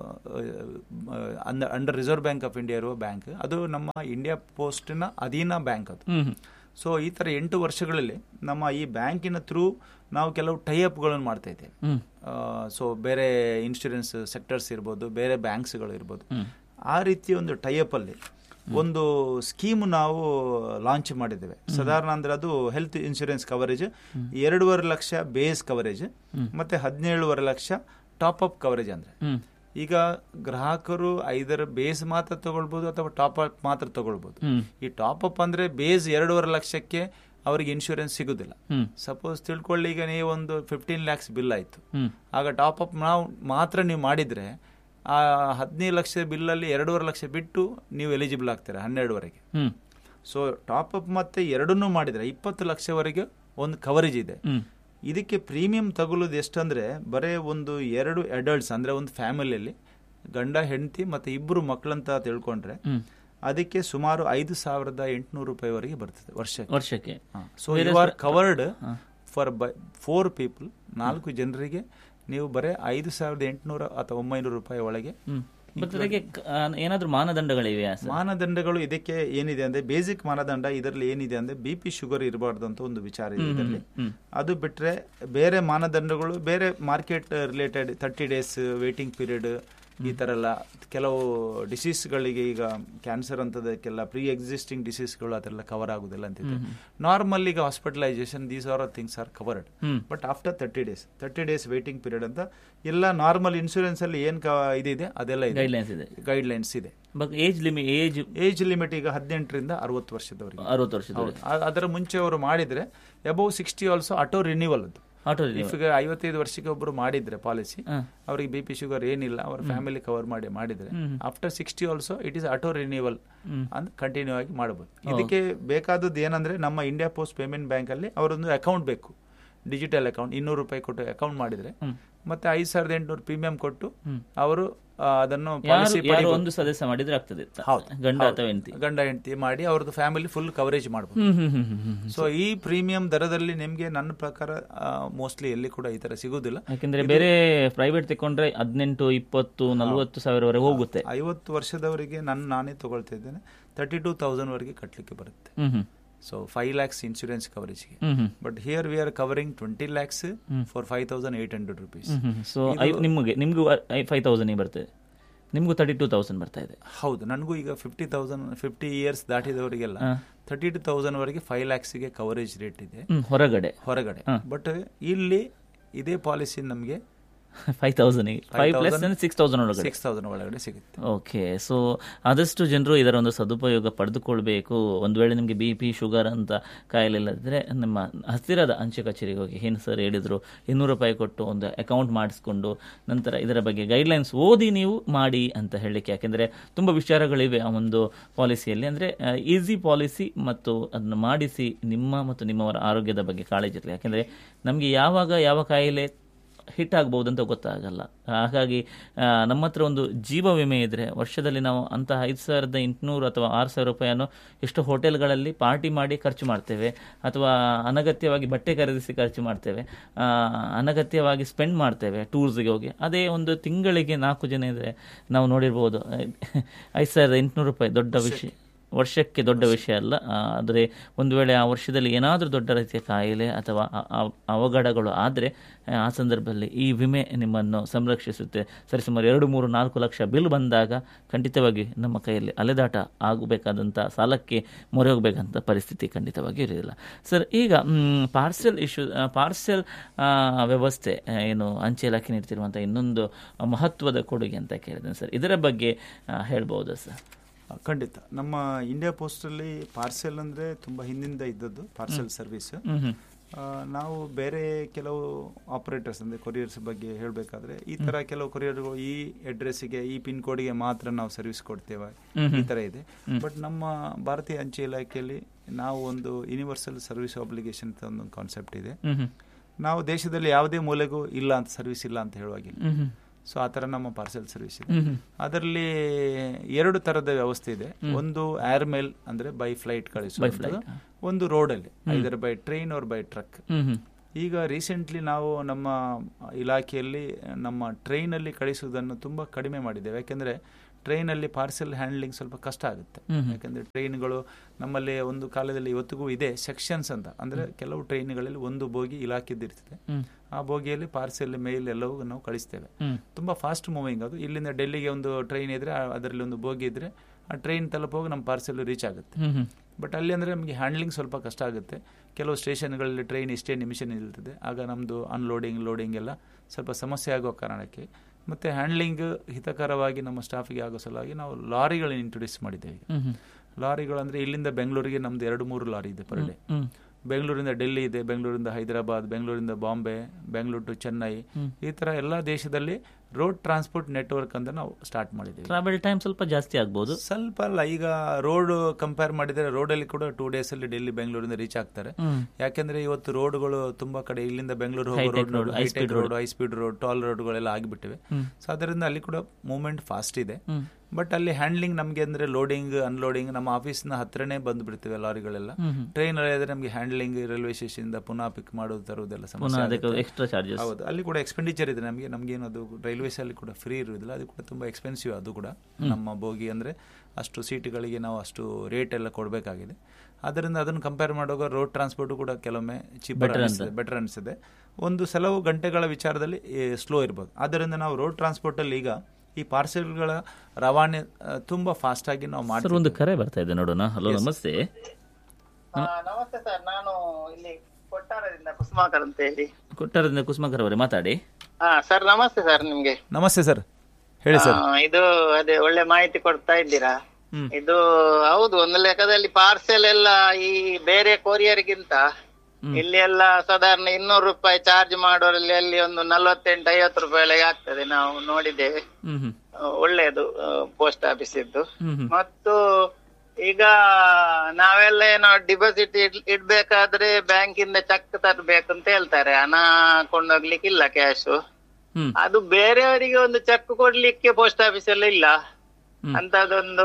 under reserve bank of India ಇರುವ ಬ್ಯಾಂಕ್ ಅದು ನಮ್ಮ ಇಂಡಿಯಾ ಪೋಸ್ಟ್ನ ಅಧೀನ ಬ್ಯಾಂಕ್ ಅದು ಹ್ಮ್ ಹ್ಮ್ ಸೊ ಈ ತರ ಎಂಟು ವರ್ಷಗಳಲ್ಲಿ ನಮ್ಮ ಈ ಬ್ಯಾಂಕಿನ ಥ್ರೂ ನಾವು ಕೆಲವು ಟೈಅಪ್ಗಳನ್ನು ಮಾಡ್ತಾ ಇದ್ದೇವೆ ಹ್ಮ್ ಸೊ ಬೇರೆ ಇನ್ಶೂರೆನ್ಸ್ ಸೆಕ್ಟರ್ಸ್ ಇರ್ಬೋದು ಬೇರೆ ಬ್ಯಾಂಕ್ಸ್ಗಳು ಇರ್ಬೋದು ಹ್ಮ್. ಆ ರೀತಿಯ ಒಂದು ಟೈಅಪ್ ಅಲ್ಲಿ ಒಂದು ಸ್ಕೀಮ್ ನಾವು ಲಾಂಚ್ ಮಾಡಿದ್ದೇವೆ ಸಾಧಾರಣ ಅಂದ್ರೆ ಅದು ಹೆಲ್ತ್ ಇನ್ಶೂರೆನ್ಸ್ ಕವರೇಜ್ ಎರಡೂವರೆ ಲಕ್ಷ ಬೇಸ್ ಕವರೇಜ್ ಮತ್ತೆ ಹದಿನೇಳುವರೆ ಲಕ್ಷ ಟಾಪ್ ಅಪ್ ಕವರೇಜ್ ಅಂದ್ರೆ ಹ್ಮ್ ಈಗ ಗ್ರಾಹಕರು ಐದರ ಬೇಸ್ ಮಾತ್ರ ತಗೊಳ್ಬಹುದು ಅಥವಾ ಟಾಪ್ ಅಪ್ ಮಾತ್ರ ತಗೊಳ್ಬಹುದು ಹ್ಮ್ ಈ ಟಾಪ್ ಅಪ್ ಅಂದ್ರೆ ಬೇಸ್ ಎರಡೂವರೆ ಲಕ್ಷಕ್ಕೆ ಅವರಿಗೆ ಇನ್ಶೂರೆನ್ಸ್ ಸಿಗುದಿಲ್ಲ ಹ್ಮ್ ಸಪೋಸ್ ತಿಳ್ಕೊಳ್ಳಿ ಈಗ ನೀವು ಒಂದು ಫಿಫ್ಟೀನ್ ಲ್ಯಾಕ್ಸ್ ಬಿಲ್ ಆಯ್ತು ಹ್ಮ್ ಆಗ ಟಾಪ್ ಅಪ್ ನಾವು ಮಾತ್ರ ನೀವು ಮಾಡಿದ್ರೆ ಆ ಹದಿನೈದು ಲಕ್ಷ ಬಿಲ್ಲಲ್ಲಿ ಎರಡೂವರೆ ಲಕ್ಷ ಬಿಟ್ಟು ನೀವು ಎಲಿಜಿಬಲ್ ಆಗ್ತೀರಾ ಹನ್ನೆರಡುವರೆಗೆ ಹ್ಮ್ ಸೊ ಟಾಪ್ ಅಪ್ ಮತ್ತೆ ಎರಡನ್ನೂ ಮಾಡಿದ್ರೆ ಇಪ್ಪತ್ತು ಲಕ್ಷವರೆಗೆ ಒಂದು ಕವರೇಜ್ ಇದೆ ಹ್ಮ್ ಇದಕ್ಕೆ ಪ್ರೀಮಿಯಂ ತಗೊಳ್ಳೋದು ಎಷ್ಟಂದ್ರೆ ಬರೇ ಒಂದು ಎರಡು ಅಡಲ್ಟ್ಸ್ ಅಂದ್ರೆ ಒಂದು ಫ್ಯಾಮಿಲಿಯಲ್ಲಿ ಗಂಡ ಹೆಂಡತಿ ಮತ್ತೆ ಇಬ್ಬರು ಮಕ್ಕಳಂತ ತಿಳ್ಕೊಂಡ್ರೆ ಹ್ಮ್ ಅದಕ್ಕೆ ಸುಮಾರು ಐದು ಸಾವಿರದ ಎಂಟುನೂರು ರೂಪಾಯಿವರೆಗೆ ಬರ್ತದೆ ವರ್ಷಕ್ಕೆ ವರ್ಷಕ್ಕೆ so you are covered for four people ನಾಲ್ಕು ಜನರಿಗೆ ನೀವು ಬರೇ ಐದು ಸಾವಿರದ ಎಂಟುನೂರ ಅಥವಾ ಒಂಬೈನೂರು ರೂಪಾಯಿ ಒಳಗೆ ಹ್ಮ್ ಮತ್ತೆ ಅದಕ್ಕೆ ಕ- ಆ, ಏನಾದ್ರೂ ಮಾನದಂಡಗಳಿವೆಯಾ ಸರ್ ಮಾನದಂಡಗಳು ಇದಕ್ಕೆ ಏನಿದೆ ಅಂದ್ರೆ ಬೇಸಿಕ್ ಮಾನದಂಡ ಇದರಲ್ಲಿ ಏನಿದೆ ಅಂದ್ರೆ ಬಿ ಪಿ ಶುಗರ್ ಇರಬಾರ್ದು ಅಂತ ಒಂದು ವಿಚಾರ ಇದೆ ಇದರಲ್ಲಿ ಹ್ಮ್ ಅದು ಬಿಟ್ರೆ ಬೇರೆ ಮಾನದಂಡಗಳು ಬೇರೆ market related thirty days waiting period ಈ ತರ ಎಲ್ಲ ಕೆಲವು ಡಿಸೀಸ್ಗಳಿಗೆ ಈಗ ಕ್ಯಾನ್ಸರ್ ಅಂತದಕ್ಕೆಲ್ಲ ಪ್ರೀ ಎಕ್ಸಿಸ್ಟಿಂಗ್ ಡಿಸೀಸ್ಗಳು ಅದೆಲ್ಲ ಕವರ್ ಆಗುದಿಲ್ಲ ಅಂತಿದೆ ನಾರ್ಮಲ್ ಈಗ hospitalisation these are things are covered hmm but after thirty days thirty days waiting period ಅಂತ ಎಲ್ಲ ನಾರ್ಮಲ್ ಇನ್ಶೂರೆನ್ಸ್ ಅಲ್ಲಿ ಏನ್ ಕ- ಇದಿದೆ ಅದೆಲ್ಲ ಇದೆ ಗೈಡ್ಲೈನ್ಸ್ ಇದೆ ಗೈಡ್ ಲೈನ್ಸ್ ಇದೆ but age limit age age limit ಈಗ ಹದಿನೆಂಟರಿಂದ ಅರವತ್ತು ವರ್ಷದವರಿಗೆ ಅರವತ್ತು ವರ್ಷದ ಹೌದು. ಆ- ಅದರ ಮುಂಚೆ ಅವರು ಮಾಡಿದ್ರೆ above sixty also auto renewal ಅದು ಆಟೋ ಇಫ್ ಈಗ ಐವತ್ತೈದು ವರ್ಷಕ್ಕೆ ಒಬ್ಬರು ಮಾಡಿದ್ರೆ ಪಾಲಿಸಿ ಹಾ. ಅವರಿಗೆ ಬಿ ಪಿ ಶುಗರ್ ಏನಿಲ್ಲ ಅವರ ಫ್ಯಾಮಿಲಿ ಕವರ್ ಮಾಡಿ ಮಾಡಿದ್ರೆ after sixty also it is auto renewal hmm. ಅಂತ ಕಂಟಿನ್ಯೂ ಆಗಿ ಮಾಡಬಹುದು ಇದಕ್ಕೆ ಬೇಕಾದದ್ದು ಏನಂದ್ರೆ ನಮ್ಮ ಇಂಡಿಯಾ ಪೋಸ್ಟ್ ಪೇಮೆಂಟ್ ಬ್ಯಾಂಕ್ ಅಲ್ಲಿ ಅವರೊಂದು ಅಕೌಂಟ್ ಬೇಕು ಡಿಜಿಟಲ್ ಅಕೌಂಟ್ ಇನ್ನೂರು ರೂಪಾಯಿ ಕೊಟ್ಟು ಅಕೌಂಟ್ ಮಾಡಿದ್ರೆ ಹ್ಮ್. ಮತ್ತೆ ಐದು ಸಾವಿರದ ಎಂಟುನೂರು ಪ್ರೀಮಿಯಂ ಕೊಟ್ಟು ಹ್ಮ್. ಅವರು ಆ, ಅದನ್ನು ಯಾರು ಪಾಲಿಸಿ ಯಾರು ಒಂದು ಸದಸ್ಯ ಮಾಡಿದ್ರೆ ಆಗ್ತದೆ ಹೌದು. ಗಂಡ ಹೌದು. ಅಥವಾ ಹೆಂಡತಿ ಗಂಡ ಹೆಂಡತಿ ಮಾಡಿ ಅವ್ರದ್ದು ಫ್ಯಾಮಿಲಿ ಫುಲ್ ಕವರೇಜ್ ಮಾಡಬಹುದು ಹ್ಮ್ ಹ್ಮ್ ಹ್ಮ್ ಹ್ಮ್ ಹ್ಮ್ ಸೊ ಈ ಪ್ರೀಮಿಯಂ ದರದಲ್ಲಿ ನಿಮ್ಗೆ ನನ್ನ ಪ್ರಕಾರ ಮೋಸ್ಟ್ಲಿ ಎಲ್ಲಿ ಕೂಡ ಈ ತರ ಸಿಗುದಿಲ್ಲ ಯಾಕಂದ್ರೆ ಬೇರೆ ಪ್ರೈವೇಟ್ ತಕೊಂಡ್ರೆ ಹದಿನೆಂಟು ಇಪ್ಪತ್ತು ನಲವತ್ತು ಸಾವಿರವರೆಗೆ ಹೋಗುತ್ತೆ ಐವತ್ತು ವರ್ಷದವರಿಗೆ ನಾನು ನಾನೇ ತಗೊಳ್ತಾ ಇದ್ದೇನೆ ತರ್ಟಿ ಟೂ ತೌಸಂಡ್ ವರೆಗೆ ಕಟ್ಟಲಿಕ್ಕೆ ಬರುತ್ತೆ hmm hmm so five lakhs insurance ಕವರೇಜ್ಗೆ hmm hmm but here we are covering twenty lakhs for five thousand eight hundred rupees so ನಿಮಗೆ ನಿಮ್ಗೂ ಫೈವ್ ತೌಸಂಡ್ ಬರ್ತದೆ ನಿಮ್ಗೂ ತರ್ಟಿ ಟೂ ತೌಸಂಡ್ ಬರ್ತಾ ಇದೆ ಹೌದು ನನಗೂ ಈಗ ಫಿಫ್ಟಿ ತೌಸಂಡ್ ಫಿಫ್ಟಿ ಇಯರ್ಸ್ ದಾಟಿದವರಿಗೆಲ್ಲ ಹಾ. ತರ್ಟಿ ಟು ತೌಸಂಡ್ ವರೆಗೆ ಫೈವ್ ಲ್ಯಾಕ್ಸ್ಗೆ ಕವರೇಜ್ ರೇಟ್ ಇದೆ ಹ್ಮ್ ಹೊರಗಡೆ ಹೊರಗಡೆ ಹಾ. ಬಟ್ ಇಲ್ಲಿ ಇದೇ ಪಾಲಿಸಿ ನಮಗೆ five thousand five plus six thousand ಒಳಗಡೆ ಸಿಕ್ಸ್ ತೌಸಂಡ್ ಒಳಗಡೆ ಸಿಗುತ್ತೆ ಓಕೆ ಸೊ ಆದಷ್ಟು ಜನರು ಇದರ ಒಂದು ಸದುಪಯೋಗ ಪಡೆದುಕೊಳ್ಬೇಕು ಒಂದು ವೇಳೆ ನಿಮಗೆ ಬಿ ಪಿ ಶುಗರ್ ಅಂತ ಕಾಯಿಲೆ ಇಲ್ಲದಿದ್ರೆ ನಿಮ್ಮ ಹತ್ತಿರದ ಅಂಚೆ ಕಚೇರಿಗೆ ಹೋಗಿ ಏನು ಸರ್ ಹೇಳಿದ್ರು ಇನ್ನೂರು ರೂಪಾಯಿ ಕೊಟ್ಟು ಒಂದು ಅಕೌಂಟ್ ಮಾಡಿಸ್ಕೊಂಡು ನಂತರ ಇದರ ಬಗ್ಗೆ ಗೈಡ್ಲೈನ್ಸ್ ಓದಿ ನೀವು ಮಾಡಿ ಅಂತ ಹೇಳಲಿಕ್ಕೆ ಯಾಕೆಂದರೆ ತುಂಬ ವಿಚಾರಗಳಿವೆ ಆ ಒಂದು ಪಾಲಿಸಿಯಲ್ಲಿ ಅಂದರೆ ಈಸಿ ಪಾಲಿಸಿ ಮತ್ತು ಅದನ್ನು ಮಾಡಿಸಿ ನಿಮ್ಮ ಮತ್ತು ನಿಮ್ಮವರ ಆರೋಗ್ಯದ ಬಗ್ಗೆ ಕಾಳಜಿ ಇರಲಿ ಯಾಕೆಂದರೆ ನಮಗೆ ಯಾವಾಗ ಯಾವ ಕಾಯಿಲೆ ಹಿಟ್ ಆಗ್ಬೋದು ಅಂತ ಗೊತ್ತಾಗಲ್ಲ ಹಾಗಾಗಿ ಆ, ನಮ್ಮ ಹತ್ರ ಒಂದು ಜೀವ ವಿಮೆ ಇದ್ರೆ ವರ್ಷದಲ್ಲಿ ನಾವು ಅಂತಹ ಐದು ಸಾವಿರದ ಎಂಟುನೂರು ಅಥವಾ ಆರು ಸಾವಿರ ರೂಪಾಯಿಯನ್ನು ಎಷ್ಟು ಹೋಟೆಲ್ಗಳಲ್ಲಿ ಪಾರ್ಟಿ ಮಾಡಿ ಖರ್ಚು ಮಾಡ್ತೇವೆ ಅಥವಾ ಅನಗತ್ಯವಾಗಿ ಬಟ್ಟೆ ಖರೀದಿಸಿ ಖರ್ಚು ಮಾಡ್ತೇವೆ ಆ, ಅನಗತ್ಯವಾಗಿ ಸ್ಪೆಂಡ್ ಮಾಡ್ತೇವೆ ಟೂರ್ಸ್ಗೆ ಹೋಗಿ ಅದೇ ಒಂದು ತಿಂಗಳಿಗೆ ನಾಲ್ಕು ಜನ ಇದ್ರೆ ನಾವು ನೋಡಿರ್ಬೋದು ಐದು ಸಾವಿರದ ಎಂಟುನೂರು ರೂಪಾಯಿ ದೊಡ್ಡ ವಿಷಯ ವರ್ಷಕ್ಕೆ ದೊಡ್ಡ ವಿಷಯ ಅಲ್ಲ ಆ, ಆದರೆ ಒಂದು ವೇಳೆ ಆ ವರ್ಷದಲ್ಲಿ ಏನಾದರೂ ದೊಡ್ಡ ರೀತಿಯ ಕಾಯಿಲೆ ಅಥವಾ ಅ- ಅ- ಅವಘಡಗಳು ಆದರೆ ಆ ಸಂದರ್ಭದಲ್ಲಿ ಈ ವಿಮೆ ನಿಮ್ಮನ್ನು ಸಂರಕ್ಷಿಸುತ್ತೆ ಸರಿಸುಮಾರು ಎರಡು ಮೂರು ನಾಲ್ಕು ಲಕ್ಷ ಬಿಲ್ ಬಂದಾಗ ಖಂಡಿತವಾಗಿ ನಮ್ಮ ಕೈಯಲ್ಲಿ ಅಲೆದಾಟ ಆಗಬೇಕಾದಂಥ ಸಾಲಕ್ಕೆ ಮೊರೆ ಹೋಗಬೇಕಂತ ಪರಿಸ್ಥಿತಿ ಖಂಡಿತವಾಗಿ ಇರೋದಿಲ್ಲ ಸರ್ ಈಗ ಪಾರ್ಸೆಲ್ ಇಶ್ಯೂ ಪಾರ್ಸೆಲ್ ವ್ಯವಸ್ಥೆ ಆ, ಏನು ಅಂಚೆ ಇಲಾಖೆ ನೀಡ್ತಿರುವಂಥ ಇನ್ನೊಂದು ಮಹತ್ವದ ಕೊಡುಗೆ ಅಂತ ಕೇಳಿದ್ದೇನೆ ಸರ್ ಇದರ ಬಗ್ಗೆ ಆ, ಹೇಳ್ಬೋದಾ ಸರ್ ಆ, ಖಂಡಿತ ನಮ್ಮ ಇಂಡಿಯಾ ಪೋಸ್ಟಲ್ಲಿ ಪಾರ್ಸೆಲ್ ಅಂದರೆ ತುಂಬ ಹಿಂದಿಂದ ಇದ್ದದ್ದು ಪಾರ್ಸೆಲ್ ಸರ್ವಿಸ್ ಹ್ಮ್ ಹ್ಮ್ ನಾವು ಬೇರೆ ಕೆಲವು ಆಪರೇಟರ್ಸ್ ಅಂದರೆ ಕೊರಿಯರ್ಸ್ ಬಗ್ಗೆ ಹೇಳಬೇಕಾದ್ರೆ ಈ ಥರ ಕೆಲವು ಕೊರಿಯರ್ಗಳು ಈ ಅಡ್ರೆಸ್ಸಿಗೆ ಈ ಪಿನ್ ಕೋಡ್ಗೆ ಮಾತ್ರ ನಾವು ಸರ್ವಿಸ್ ಕೊಡ್ತೇವೆ ಈ ಥರ ಇದೆ ಬಟ್ ನಮ್ಮ ಭಾರತೀಯ ಅಂಚೆ ಇಲಾಖೆಯಲ್ಲಿ ನಾವು ಒಂದು ಯೂನಿವರ್ಸಲ್ ಸರ್ವಿಸ್ ಆಬ್ಲಿಗೇಷನ್ ಅಂತ ಒಂದು ಕಾನ್ಸೆಪ್ಟ್ ಇದೆ ಹ್ಮ್ ಹ್ಮ್ ನಾವು ದೇಶದಲ್ಲಿ ಯಾವುದೇ ಮೂಲೆಗೂ ಇಲ್ಲ ಅಂತ ಸರ್ವಿಸ್ ಇಲ್ಲ ಅಂತ ಹೇಳುವಾಗಿಲ್ಲ ಹ್ಮ್ ಹ್ಮ್ ಸೊ ಆ ಥರ ನಮ್ಮ ಪಾರ್ಸೆಲ್ ಸರ್ವಿಸ್ ಇದೆ ಹ್ಮ್ ಹ್ಮ್. ಅದರಲ್ಲಿ ಎರಡು ತರದ ವ್ಯವಸ್ಥೆ ಇದೆ ಒಂದು ಏರ್ ಮೇಲ್ ಅಂದ್ರೆ ಬೈ ಫ್ಲೈಟ್ ಕಳಿಸುವಂಥದ್ದು ಒಂದು ರೋಡಲ್ಲಿ ಐದರ್ ಬೈ ಟ್ರೈನ್ ಅವ್ರ ಬೈ ಟ್ರಕ್ ಹ್ಮ್ ಹ್ಮ್ ಈಗ ರೀಸೆಂಟ್ಲಿ ನಾವು ನಮ್ಮ ಇಲಾಖೆಯಲ್ಲಿ ನಮ್ಮ ಟ್ರೈನಲ್ಲಿ ಕಳಿಸುವುದನ್ನು ತುಂಬ ಕಡಿಮೆ ಮಾಡಿದ್ದೇವೆ ಯಾಕೆಂದರೆ ಟ್ರೈನಲ್ಲಿ ಪಾರ್ಸೆಲ್ ಹ್ಯಾಂಡ್ಲಿಂಗ್ ಸ್ವಲ್ಪ ಕಷ್ಟ ಆಗುತ್ತೆ ಯಾಕೆಂದರೆ ಟ್ರೈನ್ಗಳು ನಮ್ಮಲ್ಲಿ ಒಂದು ಕಾಲದಲ್ಲಿ ಇವತ್ತಿಗೂ ಇದೆ ಸೆಕ್ಷನ್ಸ್ ಅಂತ ಅಂದರೆ ಕೆಲವು ಟ್ರೈನ್ಗಳಲ್ಲಿ ಒಂದು ಬೋಗಿ ಇಲಾಖೆದಿರ್ತದೆ ಹ್ಮ್. ಆ ಬೋಗಿಯಲ್ಲಿ ಪಾರ್ಸೆಲ್ ಮೇಲ್ ಎಲ್ಲವೂ ನಾವು ಕಳಿಸ್ತೇವೆ ಹ್ಮ್. ತುಂಬ ಫಾಸ್ಟ್ ಮೂವಿಂಗ್ ಅದು ಇಲ್ಲಿಂದ ಡೆಲ್ಲಿಗೆ ಒಂದು ಟ್ರೈನ್ ಇದ್ರೆ ಆ- ಅದರಲ್ಲಿ ಒಂದು ಬೋಗಿ ಇದ್ರೆ ಆ ಟ್ರೈನ್ ತಲುಪೋಗಿ ನಮ್ಮ ಪಾರ್ಸೆಲ್ ರೀಚ್ ಆಗುತ್ತೆ ಹ್ಮ್ ಹ್ಮ್. ಬಟ್ ಅಲ್ಲಿ ಅಂದರೆ ನಮಗೆ ಹ್ಯಾಂಡ್ಲಿಂಗ್ ಸ್ವಲ್ಪ ಕಷ್ಟ ಆಗುತ್ತೆ ಕೆಲವು ಸ್ಟೇಷನ್ಗಳಲ್ಲಿ ಟ್ರೈನ್ ಇಷ್ಟೇ ನಿಮಿಷ ನಿಲ್ತದೆ ಆಗ ನಮ್ಮದು ಅನ್ಲೋಡಿಂಗ್ ಲೋಡಿಂಗ್ ಎಲ್ಲ ಸ್ವಲ್ಪ ಸಮಸ್ಯೆ ಆಗೋ ಕಾರಣಕ್ಕೆ ಮತ್ತು ಹ್ಯಾಂಡ್ಲಿಂಗ್ ಹಿತಕರವಾಗಿ ನಮ್ಮ ಸ್ಟಾಫಿಗೆ ಆಗೋ ಸಲುವಾಗಿ ನಾವು ಲಾರಿಗಳನ್ನ ಇಂಟ್ರೊಡ್ಯೂಸ್ ಮಾಡಿದ್ದೇವೆ ಈಗ. ಹ್ಮ್ ಹ್ಮ್. ಲಾರಿಗಳು ಅಂದರೆ ಇಲ್ಲಿಂದ ಬೆಂಗಳೂರಿಗೆ ನಮ್ಮದು ಎರಡು ಮೂರು ಲಾರಿ ಇದೆ ಪರ್ ಡೇ ಹ್ಮ್. ಬೆಂಗಳೂರಿಂದ ಡೆಲ್ಲಿ ಇದೆ ಬೆಂಗಳೂರಿಂದ ಹೈದರಾಬಾದ್ ಬೆಂಗಳೂರಿಂದ ಬಾಂಬೆ ಬೆಂಗಳೂರು ಟು ಚೆನ್ನೈ ಈ ಥರ ಎಲ್ಲ ದೇಶದಲ್ಲಿ ರೋಡ್ ಟ್ರಾನ್ಸ್ಪೋರ್ಟ್ ನೆಟ್ವರ್ಕ್ ಅಂತ ನಾವು ಸ್ಟಾರ್ಟ್ ಮಾಡಿದ್ದೀವಿ ಟ್ರಾವೆಲ್ ಟೈಮ್ ಸ್ವಲ್ಪ ಜಾಸ್ತಿ ಆಗ್ಬೋದು ಸ್ವಲ್ಪ ಅಲ್ಲ ಈಗ ರೋಡ್ ಕಂಪೇರ್ ಮಾಡಿದರೆ ರೋಡಲ್ಲಿ ಕೂಡ ಟೂ ಡೇಸ್ ಅಲ್ಲಿ ಡೆಲ್ಲಿ ಬೆಂಗಳೂರಿಂದ ರೀಚ್ ಆಗ್ತಾರೆ ಹ್ಮ್. ಯಾಕೆಂದ್ರೆ ಇವತ್ತು ರೋಡ್ಗಳು ತುಂಬಾ ಕಡೆ ಇಲ್ಲಿಂದ ಬೆಂಗಳೂರು ಹೋಗೋ High-tech road road, high speed road high speed road toll ರೋಡ್ಗಳೆಲ್ಲ ಆಗಿಬಿಟ್ಟಿವೆ ಸೊ ಅದರಿಂದ ಅಲ್ಲಿ ಕೂಡ ಮೂವ್ಮೆಂಟ್ ಫಾಸ್ಟ್ ಇದೆ ಹ್ಮ್. ಬಟ್ ಅಲ್ಲಿ ಹ್ಯಾಂಡ್ಲಿಂಗ್ ನಮಗೆ ಅಂದ್ರೆ ಲೋಡಿಂಗ್ ಅನ್ಲೋಡಿಂಗ್ ನಮ್ಮ ಆಫೀಸ್ನ ಹತ್ರನೇ ಬಂದು ಬಿಡ್ತೇವೆ ಲಾರಿಗಳೆಲ್ಲ ಹ್ಮ್ ಹ್ಮ್. ಟ್ರೈನ್ ಅಲ್ಲಿ ಆದ್ರೆ ನಮಗೆ ಹ್ಯಾಂಡ್ಲಿಂಗ್ ರೈಲ್ವೆ ಸ್ಟೇಷನ್ ಇಂದ ಪುನಃ ಪಿಕ್ ಮಾಡೋದು ತರುವುದೆಲ್ಲ ಪುನಃ ಸಮಸ್ಯೆ ಅದಕ್ಕೆ ಆಗುತ್ತೆ. ಎಕ್ಸ್ಟ್ರಾ ಚಾರ್ಜಸ್ ಹೌದು ಅಲ್ಲಿ ಕೂಡ ಎಕ್ಸ್ಪೆಂಡಿಚರ್ ಇದೆ ನಮಗೆ ನಮಗೇನು ಅದು ರೈಲ್ವೇಸ್ ಅಲ್ಲಿ ಕೂಡ ಫ್ರೀ ಇರುವುದಿಲ್ಲ ಅದು ಕೂಡ ತುಂಬಾ ಎಕ್ಸ್ಪೆನ್ಸಿವ್ ಅದು ಕೂಡ ನಮ್ಮ ಬೋಗಿ ಅಂದ್ರೆ ಅಷ್ಟು ಸೀಟ್ಗಳಿಗೆ ನಾವು ಅಷ್ಟು ರೇಟ್ ಎಲ್ಲ ಕೊಡಬೇಕಾಗಿದೆ ಅದರಿಂದ ಅದನ್ನು ಕಂಪೇರ್ ಮಾಡುವಾಗ ರೋಡ್ ಟ್ರಾನ್ಸ್ಪೋರ್ಟ್ ಕೂಡ ಕೆಲವೊಮ್ಮೆ ಚೀಪರ್ ಅನಿಸ್ತದೆ ಬೆಟರ್ ಅನಿಸ್ತದೆ ಒಂದು ಕೆಲವು ಗಂಟೆಗಳ ವಿಚಾರದಲ್ಲಿ ಸ್ಲೋ ಇರ್ಬೋದು ಆದ್ದರಿಂದ ನಾವು ರೋಡ್ ಟ್ರಾನ್ಸ್ಪೋರ್ಟ್ ಅಲ್ಲಿ ಈಗ ಈ ಪಾರ್ಸೆಲ್ಗಳ ರವಾನೆ ಆ, ತುಂಬಾ ಫಾಸ್ಟ್ ಆಗಿ ನಾವು ಸರ್ ಮಾಡ್ತೀವಿ ಒಂದು ಕರೆ ಬರ್ತಾ ಇದೆ ನೋಡೋಣ ಹಲೋ ನಮಸ್ತೆ ಆ, ನಮಸ್ತೆ ಸರ್ ನಾನು ಇಲ್ಲಿ ಕೊಟ್ಟಾರದಿಂದ ಕುಸುಮಾಕರ್ ಅಂತ ಹೇಳಿ ಕೊಟ್ಟಾರದಿಂದ ಕುಸುಮಾಕರ್ ಅವರೇ ಮಾತಾಡಿ ಹಾ ಸರ್ ನಮಸ್ತೆ ಸರ್ ನಿಮ್ಗೆ ನಮಸ್ತೆ ಸರ್ ಹೇಳಿ ಸರ್ ಆ, ಇದು ಅದೇ ಒಳ್ಳೆ ಮಾಹಿತಿ ಕೊಡ್ತಾ ಇದ್ದೀರಾ ಇದು ಹೌದು ಒಂದು ಲೆಕ್ಕದಲ್ಲಿ ಪಾರ್ಸೆಲ್ ಎಲ್ಲ ಈ ಬೇರೆ ಕೊರಿಯರ್ಗಿಂತ ಇಲ್ಲಿ ಎಲ್ಲ ಸಾಧಾರಣ ಇನ್ನೂರು ರೂಪಾಯಿ ಚಾರ್ಜ್ ಮಾಡೋರಲ್ಲಿ ಅಲ್ಲಿ ಒಂದು ನಲವತ್ತೆಂಟು ಐವತ್ತು ರೂಪಾಯಿ ಒಳಗೆ ಆಗ್ತದೆ ನಾವು ನೋಡಿದ್ದೇವೆ ಹ್ಮ್ ಹ್ಮ್ ಆ, ಒಳ್ಳೆಯದು ಪೋಸ್ಟ್ ಆಫೀಸ್ ಇದ್ದು ಹ್ಮ್ ಹ್ಮ್ ಮತ್ತು ಈಗ ನಾವೆಲ್ಲ ಏನೋ ಡಿಪಾಸಿಟ್ ಇಡ್ಬೇಕಾದ್ರೆ ಬ್ಯಾಂಕಿಂದ ಚೆಕ್ ತರಬೇಕು ಅಂತ ಹೇಳ್ತಾರೆ ಹಣ ಕೊಂಡೋಗ್ಲಿಕ್ಕಿಲ್ಲ ಕ್ಯಾಶ್ ಹ್ಮ್ ಅದು ಬೇರೆಯವರಿಗೆ ಒಂದು ಚೆಕ್ ಕೊಡ್ಲಿಕ್ಕೆ ಪೋಸ್ಟ್ ಆಫೀಸ್ ಎಲ್ಲ ಇಲ್ಲ ಅಂತದೊಂದು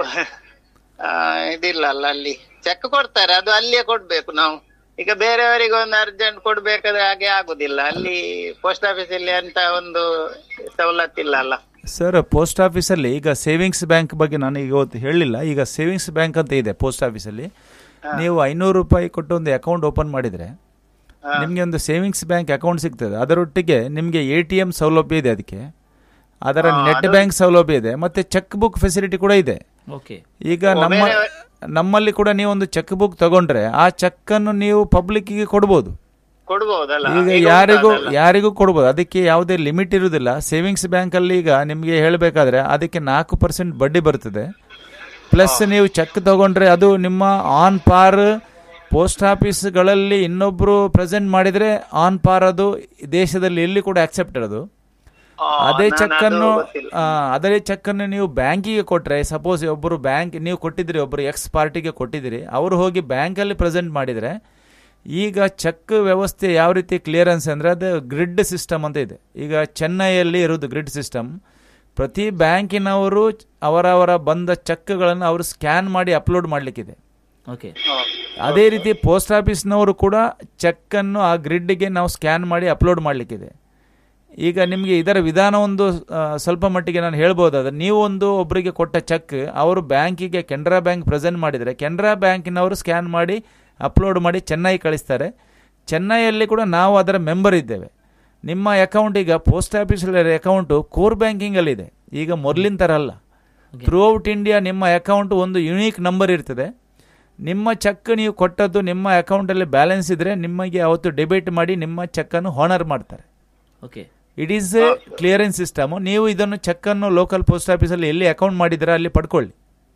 ಆ, ಇದಿಲ್ಲ ಅಲ್ಲ ಅಲ್ಲಿ ಚೆಕ್ ಕೊಡ್ತಾರೆ ಅದು ಅಲ್ಲಿಯೇ ಕೊಡ್ಬೇಕು ನಾವು ಈಗ ಬೇರೆಯವರಿಗೆ ಒಂದು ಅರ್ಜೆಂಟ್ ಕೊಡ್ಬೇಕಾದ್ರೆ ಹಾಗೆ ಆಗುದಿಲ್ಲ ಅಲ್ಲಿ ಪೋಸ್ಟ್ ಆಫೀಸ್ ಅಲ್ಲಿ ಅಂತ ಒಂದು ಸವಲತ್ತಿಲ್ಲ ಅಲ್ಲ ಸರ್ ಪೋಸ್ಟ್ ಆಫೀಸಲ್ಲಿ ಈಗ ಸೇವಿಂಗ್ಸ್ ಬ್ಯಾಂಕ್ ಬಗ್ಗೆ ನಾನು ಈಗ ಇವತ್ತು ಹೇಳಲಿಲ್ಲ ಈಗ ಸೇವಿಂಗ್ಸ್ ಬ್ಯಾಂಕ್ ಅಂತ ಇದೆ ಪೋಸ್ಟ್ ಆಫೀಸಲ್ಲಿ ನೀವು ಐನೂರು ರೂಪಾಯಿ ಕೊಟ್ಟು ಒಂದು ಅಕೌಂಟ್ ಓಪನ್ ಮಾಡಿದರೆ ನಿಮಗೆ ಒಂದು ಸೇವಿಂಗ್ಸ್ ಬ್ಯಾಂಕ್ ಅಕೌಂಟ್ ಸಿಗ್ತದೆ ಅದರೊಟ್ಟಿಗೆ ನಿಮಗೆ ಎ ಟಿ ಎಂ ಸೌಲಭ್ಯ ಇದೆ ಅದಕ್ಕೆ ಅದರ ನೆಟ್ ಬ್ಯಾಂಕ್ ಸೌಲಭ್ಯ ಇದೆ ಮತ್ತೆ ಚೆಕ್ ಬುಕ್ ಫೆಸಿಲಿಟಿ ಕೂಡ ಇದೆ ಓಕೆ ಈಗ ನಮ್ಮ ನಮ್ಮಲ್ಲಿ ಕೂಡ ನೀವು ಒಂದು ಚೆಕ್ ಬುಕ್ ತಗೊಂಡ್ರೆ ಆ ಚೆಕ್ ಅನ್ನು ನೀವು ಪಬ್ಲಿಕ್ಕಿಗೆ ಕೊಡ್ಬೋದು ಕೊಡ್ಬೋದಲ್ಲ ಈಗ ಈಗ ಯಾರಿಗೂ ಉಂಟು ಅದೆಲ್ಲ. ಯಾರಿಗೂ ಕೊಡ್ಬೋದು ಅದಕ್ಕೆ ಯಾವುದೇ ಲಿಮಿಟ್ ಇರುವುದಿಲ್ಲ ಸೇವಿಂಗ್ಸ್ ಬ್ಯಾಂಕ್ ಅಲ್ಲಿ ಈಗ ನಿಮಗೆ ಹೇಳಬೇಕಾದ್ರೆ ಅದಕ್ಕೆ ನಾಲ್ಕು ಪರ್ಸೆಂಟ್ ಬಡ್ಡಿ ಬರ್ತದೆ ಪ್ಲಸ್ ನೀವು ಚೆಕ್ ತಗೊಂಡ್ರೆ ಅದು ನಿಮ್ಮ ಆನ್ ಪಾರ್ ಪೋಸ್ಟ್ ಆಫೀಸ್ಗಳಲ್ಲಿ ಇನ್ನೊಬ್ರು ಪ್ರೆಸೆಂಟ್ ಮಾಡಿದ್ರೆ ಆನ್ ಪಾರ್ ಅದು ದೇಶದಲ್ಲಿ ಎಲ್ಲಿ ಕೂಡ ಆಕ್ಸೆಪ್ಟೆಡ್ ಅದು ಆ, ಅದೇ ನಾನು ಚೆಕ್ ಅದು ಅನ್ನು ಗೊತ್ತಿಲ್ಲ. ಆ, ಅದೇ ಚೆಕ್ ಅನ್ನು ನೀವು ಬ್ಯಾಂಕಿಗೆ ಕೊಟ್ರೆ ಸಪೋಸ್ ಒಬ್ಬರು ಬ್ಯಾಂಕ್ ನೀವು ಕೊಟ್ಟಿದ್ದೀರಿ ಒಬ್ಬರು ಎಕ್ಸ್ ಪಾರ್ಟಿಗೆ ಕೊಟ್ಟಿದ್ದೀರಿ ಅವರು ಹೋಗಿ ಬ್ಯಾಂಕಲ್ಲಿ ಪ್ರೆಸೆಂಟ್ ಮಾಡಿದರೆ ಈಗ ಚೆಕ್ ವ್ಯವಸ್ಥೆ ಯಾವ ರೀತಿ ಕ್ಲಿಯರೆನ್ಸ್ ಅಂದರೆ ಅದು ಗ್ರಿಡ್ ಸಿಸ್ಟಮ್ ಅಂತ ಇದೆ ಈಗ ಚೆನ್ನೈಯಲ್ಲಿ ಇರೋದು ಗ್ರಿಡ್ ಸಿಸ್ಟಮ್ ಪ್ರತಿ ಬ್ಯಾಂಕಿನವರು ಅವರವರ ಬಂದ ಚೆಕ್ಗಳನ್ನು ಅವರು ಸ್ಕ್ಯಾನ್ ಮಾಡಿ ಅಪ್ಲೋಡ್ ಮಾಡಲಿಕ್ಕಿದೆ ಓಕೆ ಹಾ. ಅದೇ ರೀತಿ ಪೋಸ್ಟ್ ಆಫೀಸ್ನವರು ಕೂಡ ಚೆಕ್ಕನ್ನು ಆ ಗ್ರಿಡ್ಗೆ ನಾವು ಸ್ಕ್ಯಾನ್ ಮಾಡಿ ಅಪ್ಲೋಡ್ ಮಾಡಲಿಕ್ಕಿದೆ ಈಗ ನಿಮಗೆ ಇದರ ವಿಧಾನ ಒಂದು ಆ, ಸ್ವಲ್ಪ ಮಟ್ಟಿಗೆ ನಾನು ಹೇಳ್ಬೋದಾದ್ರೆ ನೀವು ಒಂದು ಒಬ್ಬರಿಗೆ ಕೊಟ್ಟ ಚೆಕ್ ಅವರು ಬ್ಯಾಂಕಿಗೆ ಕೆನರಾ ಬ್ಯಾಂಕ್ ಪ್ರೆಸೆಂಟ್ ಮಾಡಿದರೆ ಕೆನರಾ ಬ್ಯಾಂಕಿನವರು ಸ್ಕ್ಯಾನ್ ಮಾಡಿ ಅಪ್ಲೋಡ್ ಮಾಡಿ ಚೆನ್ನೈ ಕಳಿಸ್ತಾರೆ ಚೆನ್ನೈಯಲ್ಲಿ ಕೂಡ ನಾವು ಅದರ ಮೆಂಬರ್ ಇದ್ದೇವೆ ನಿಮ್ಮ ಅಕೌಂಟ್ ಈಗ ಪೋಸ್ಟ್ ಆಫೀಸಲ್ಲಿ ಅಕೌಂಟು ಕೋರ್ ಬ್ಯಾಂಕಿಂಗಲ್ಲಿದೆ ಈಗ ಮೊದಲಿನ ಥರ ಅಲ್ಲ ಥ್ರೂ ಔಟ್ ಇಂಡಿಯಾ ನಿಮ್ಮ ಅಕೌಂಟ್ ಒಂದು ಯುನೀಕ್ ನಂಬರ್ ಇರ್ತದೆ ನಿಮ್ಮ ಚೆಕ್ ನೀವು ಕೊಟ್ಟದ್ದು ನಿಮ್ಮ ಅಕೌಂಟಲ್ಲಿ ಬ್ಯಾಲೆನ್ಸ್ ಇದ್ದರೆ ನಿಮಗೆ ಅವತ್ತು ಡೆಬಿಟ್ ಮಾಡಿ ನಿಮ್ಮ ಚೆಕ್ಕನ್ನು ಹಾನರ್ ಮಾಡ್ತಾರೆ okay it is a clearance system ನೀವು ಇದನ್ನು ಚೆಕ್ಕನ್ನು ಲೋಕಲ್ ಪೋಸ್ಟ್ ಆಫೀಸಲ್ಲಿ ಎಲ್ಲಿ ಅಕೌಂಟ್ ಮಾಡಿದ್ದೀರಾ ಅಲ್ಲಿ ಪಡ್ಕೊಳ್ಳಿ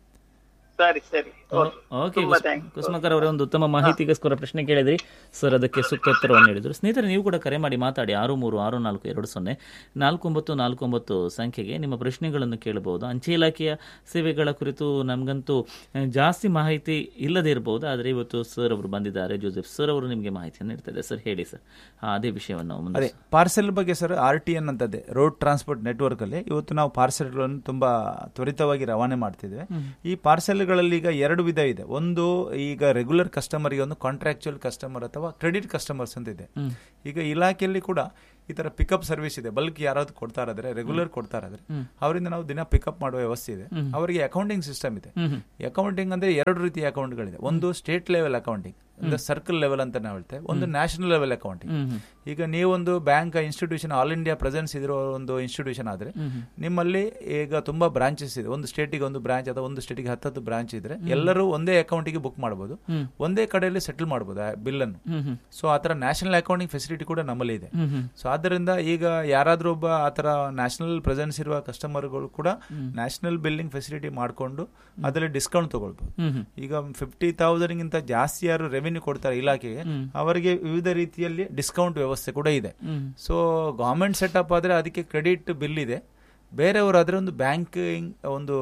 ಸರಿ ಸರಿ ಓಕೆ. ಓಕೆ ತುಂಬಾ thanks. ಕುಸುಮಕರ್ ಅವರೇ ಒಂದು ಉತ್ತಮ ಮಾಹಿತಿಗೋಸ್ಕರ ಪ್ರಶ್ನೆ ಕೇಳಿದ್ರಿ ಸರ್ ಅದಕ್ಕೆ ಸೂಕ್ತ ಉತ್ತರವನ್ನು ನೀಡಿದ್ರು ಸ್ನೇಹಿತರೆ ನೀವು ಕೂಡ ಕರೆ ಮಾಡಿ ಮಾತಾಡಿ ಆರು ಮೂರು ಆರು ನಾಲ್ಕು ಎರಡು ಸೊನ್ನೆ ನಾಲ್ಕು ಒಂಬತ್ತು ನಾಲ್ಕು ಒಂಬತ್ತು ಸಂಖ್ಯೆಗೆ ನಿಮ್ಮ ಪ್ರಶ್ನೆಗಳನ್ನು ಕೇಳಬಹುದು ಅಂಚೆ ಇಲಾಖೆಯ ಸೇವೆಗಳ ಕುರಿತು ನಮಗಂತೂ ಆ, ಜಾಸ್ತಿ ಮಾಹಿತಿ ಇಲ್ಲದೇ ಇರಬಹುದು ಆದರೆ ಇವತ್ತು ಸರ್ ಅವರು ಬಂದಿದ್ದಾರೆ ಜೋಸೆಫ್ ಸರ್ ಅವರು ನಿಮಗೆ ಮಾಹಿತಿಯನ್ನು ನೀಡ್ತಾರೆ ಸರ್ ಹೇಳಿ ಸರ್ ಆ, ಅದೇ ವಿಷಯವನ್ನು ನಾವು ಮುಂದೆ ಅದೇ ಪಾರ್ಸೆಲ್ ಬಗ್ಗೆ ಸರ್ ಆರ್ ಟಿ ಎನ್ ಅಂತದ್ದೇ ರೋಡ್ ಟ್ರಾನ್ಸ್ಪೋರ್ಟ್ ನೆಟ್ವರ್ಕ್ ಅಲ್ಲಿ ಇವತ್ತು ನಾವು ಪಾರ್ಸೆಲ್ಗಳನ್ನು ತುಂಬಾ ತ್ವರಿತವಾಗಿ ರವಾನೆ ಮಾಡ್ತಿದ್ದೇವೆ ಈ ಪಾರ್ಸೆಲ್ಗಳಲ್ಲಿ ಈಗ ಎರಡು ವಿಧ ಇದೆ ಒಂದು ಈಗ ರೆಗ್ಯುಲರ್ ಕಸ್ಟಮರ್ಗೆ ಒಂದು ಕಾಂಟ್ರಾಕ್ಚುಯಲ್ ಕಸ್ಟಮರ್ ಅಥವಾ ಕ್ರೆಡಿಟ್ ಕಸ್ಟಮರ್ಸ್ ಅಂತ ಇದೆ ಈಗ ಇಲಾಖೆಯಲ್ಲಿ ಕೂಡ ಈ ತರ ಪಿಕಪ್ ಸರ್ವಿಸ್ ಇದೆ ಬಲ್ಕ್ ಯಾರಾದ್ರು ಕೊಡ್ತಾ ಇರೋದ್ರೆ ರೆಗ್ಯುಲರ್ ಕೊಡ್ತಾ ಇರೋದ್ರೆ ಅವರಿಂದ ನಾವು ದಿನ ಪಿಕಪ್ ಮಾಡುವ ವ್ಯವಸ್ಥೆ ಇದೆ ಅವರಿಗೆ ಅಕೌಂಟಿಂಗ್ ಸಿಸ್ಟಮ್ ಇದೆ ಅಕೌಂಟಿಂಗ್ ಅಂದ್ರೆ ಎರಡು ರೀತಿಯ ಅಕೌಂಟ್ಗಳಿದೆ ಒಂದು ಸ್ಟೇಟ್ ಲೆವೆಲ್ ಅಕೌಂಟಿಂಗ್ ಅಂದ್ರೆ ಸರ್ಕಲ್ ಲೆವೆಲ್ ಅಂತ ನಾವು ಹೇಳ್ತೇವೆ ಒಂದು ನ್ಯಾಷನಲ್ ಲೆವೆಲ್ ಅಕೌಂಟಿಂಗ್ ಈಗ ನೀವೊಂದು bank institution all India presence ಇರೋ ಒಂದು ಇನ್ಸ್ಟಿಟ್ಯೂಷನ್ ಆದ್ರೆ ನಿಮ್ಮಲ್ಲಿ ಈಗ ತುಂಬಾ ಬ್ರಾಂಚಸ್ ಇದೆ ಒಂದು ಸ್ಟೇಟಿಗೆ ಒಂದು ಬ್ರಾಂಚ್ ಅಥವಾ ಒಂದು ಸ್ಟೇಟಿಗೆ ಹತ್ತತ್ತು ಬ್ರಾಂಚ್ ಇದ್ರೆ ಎಲ್ಲರೂ ಒಂದೇ ಅಕೌಂಟಿಗೆ ಬುಕ್ ಮಾಡಬಹುದು ಒಂದೇ ಕಡೆಯಲ್ಲಿ ಸೆಟಲ್ ಮಾಡಬಹುದು ಆ ಬಿಲ್ ಅನ್ನು ಸೊ ಆತರ ನ್ಯಾಷನಲ್ ಅಕೌಂಟಿಂಗ್ ಫೆಸಿಲಿಟಿ ಕೂಡ ನಮ್ಮಲ್ಲಿ ಇದೆ ಸೊ ಆದ್ದರಿಂದ ಈಗ ಯಾರಾದ್ರೂ ಒಬ್ಬ ಆತರ ನ್ಯಾಷನಲ್ ಪ್ರೆಸೆನ್ಸ್ ಇರುವ ಕಸ್ಟಮರ್ಗಳು ಕೂಡ ನ್ಯಾಷನಲ್ ಬಿಲ್ಲಿಂಗ್ ಫೆಸಿಲಿಟಿ ಮಾಡಿಕೊಂಡು ಅದರಲ್ಲಿ ಡಿಸ್ಕೌಂಟ್ ತಗೊಳ್ಬಹುದು ಈಗ ಫಿಫ್ಟಿ ತೌಸಂಡ್ ಗಿಂತ ಜಾಸ್ತಿ ಯಾರು ರೆವಿನ್ಯೂ ಕೊಡ್ತಾರೆ ಇಲಾಖೆಗೆ ಅವರಿಗೆ ವಿವಿಧ ರೀತಿಯಲ್ಲಿ ಡಿಸ್ಕೌಂಟ್ ವ್ಯವಸ್ಥೆ ಕೂಡ ಇದೆ ಸೊ ಗವರ್ಮೆಂಟ್ ಸೆಟಪ್ ಆದ್ರೆ ಅದಕ್ಕೆ ಕ್ರೆಡಿಟ್ ಬಿಲ್ ಇದೆ ಬೇರೆಯವರಾದ್ರೆ ಒಂದು ಬ್ಯಾಂಕಿಂಗ್ ಒಂದು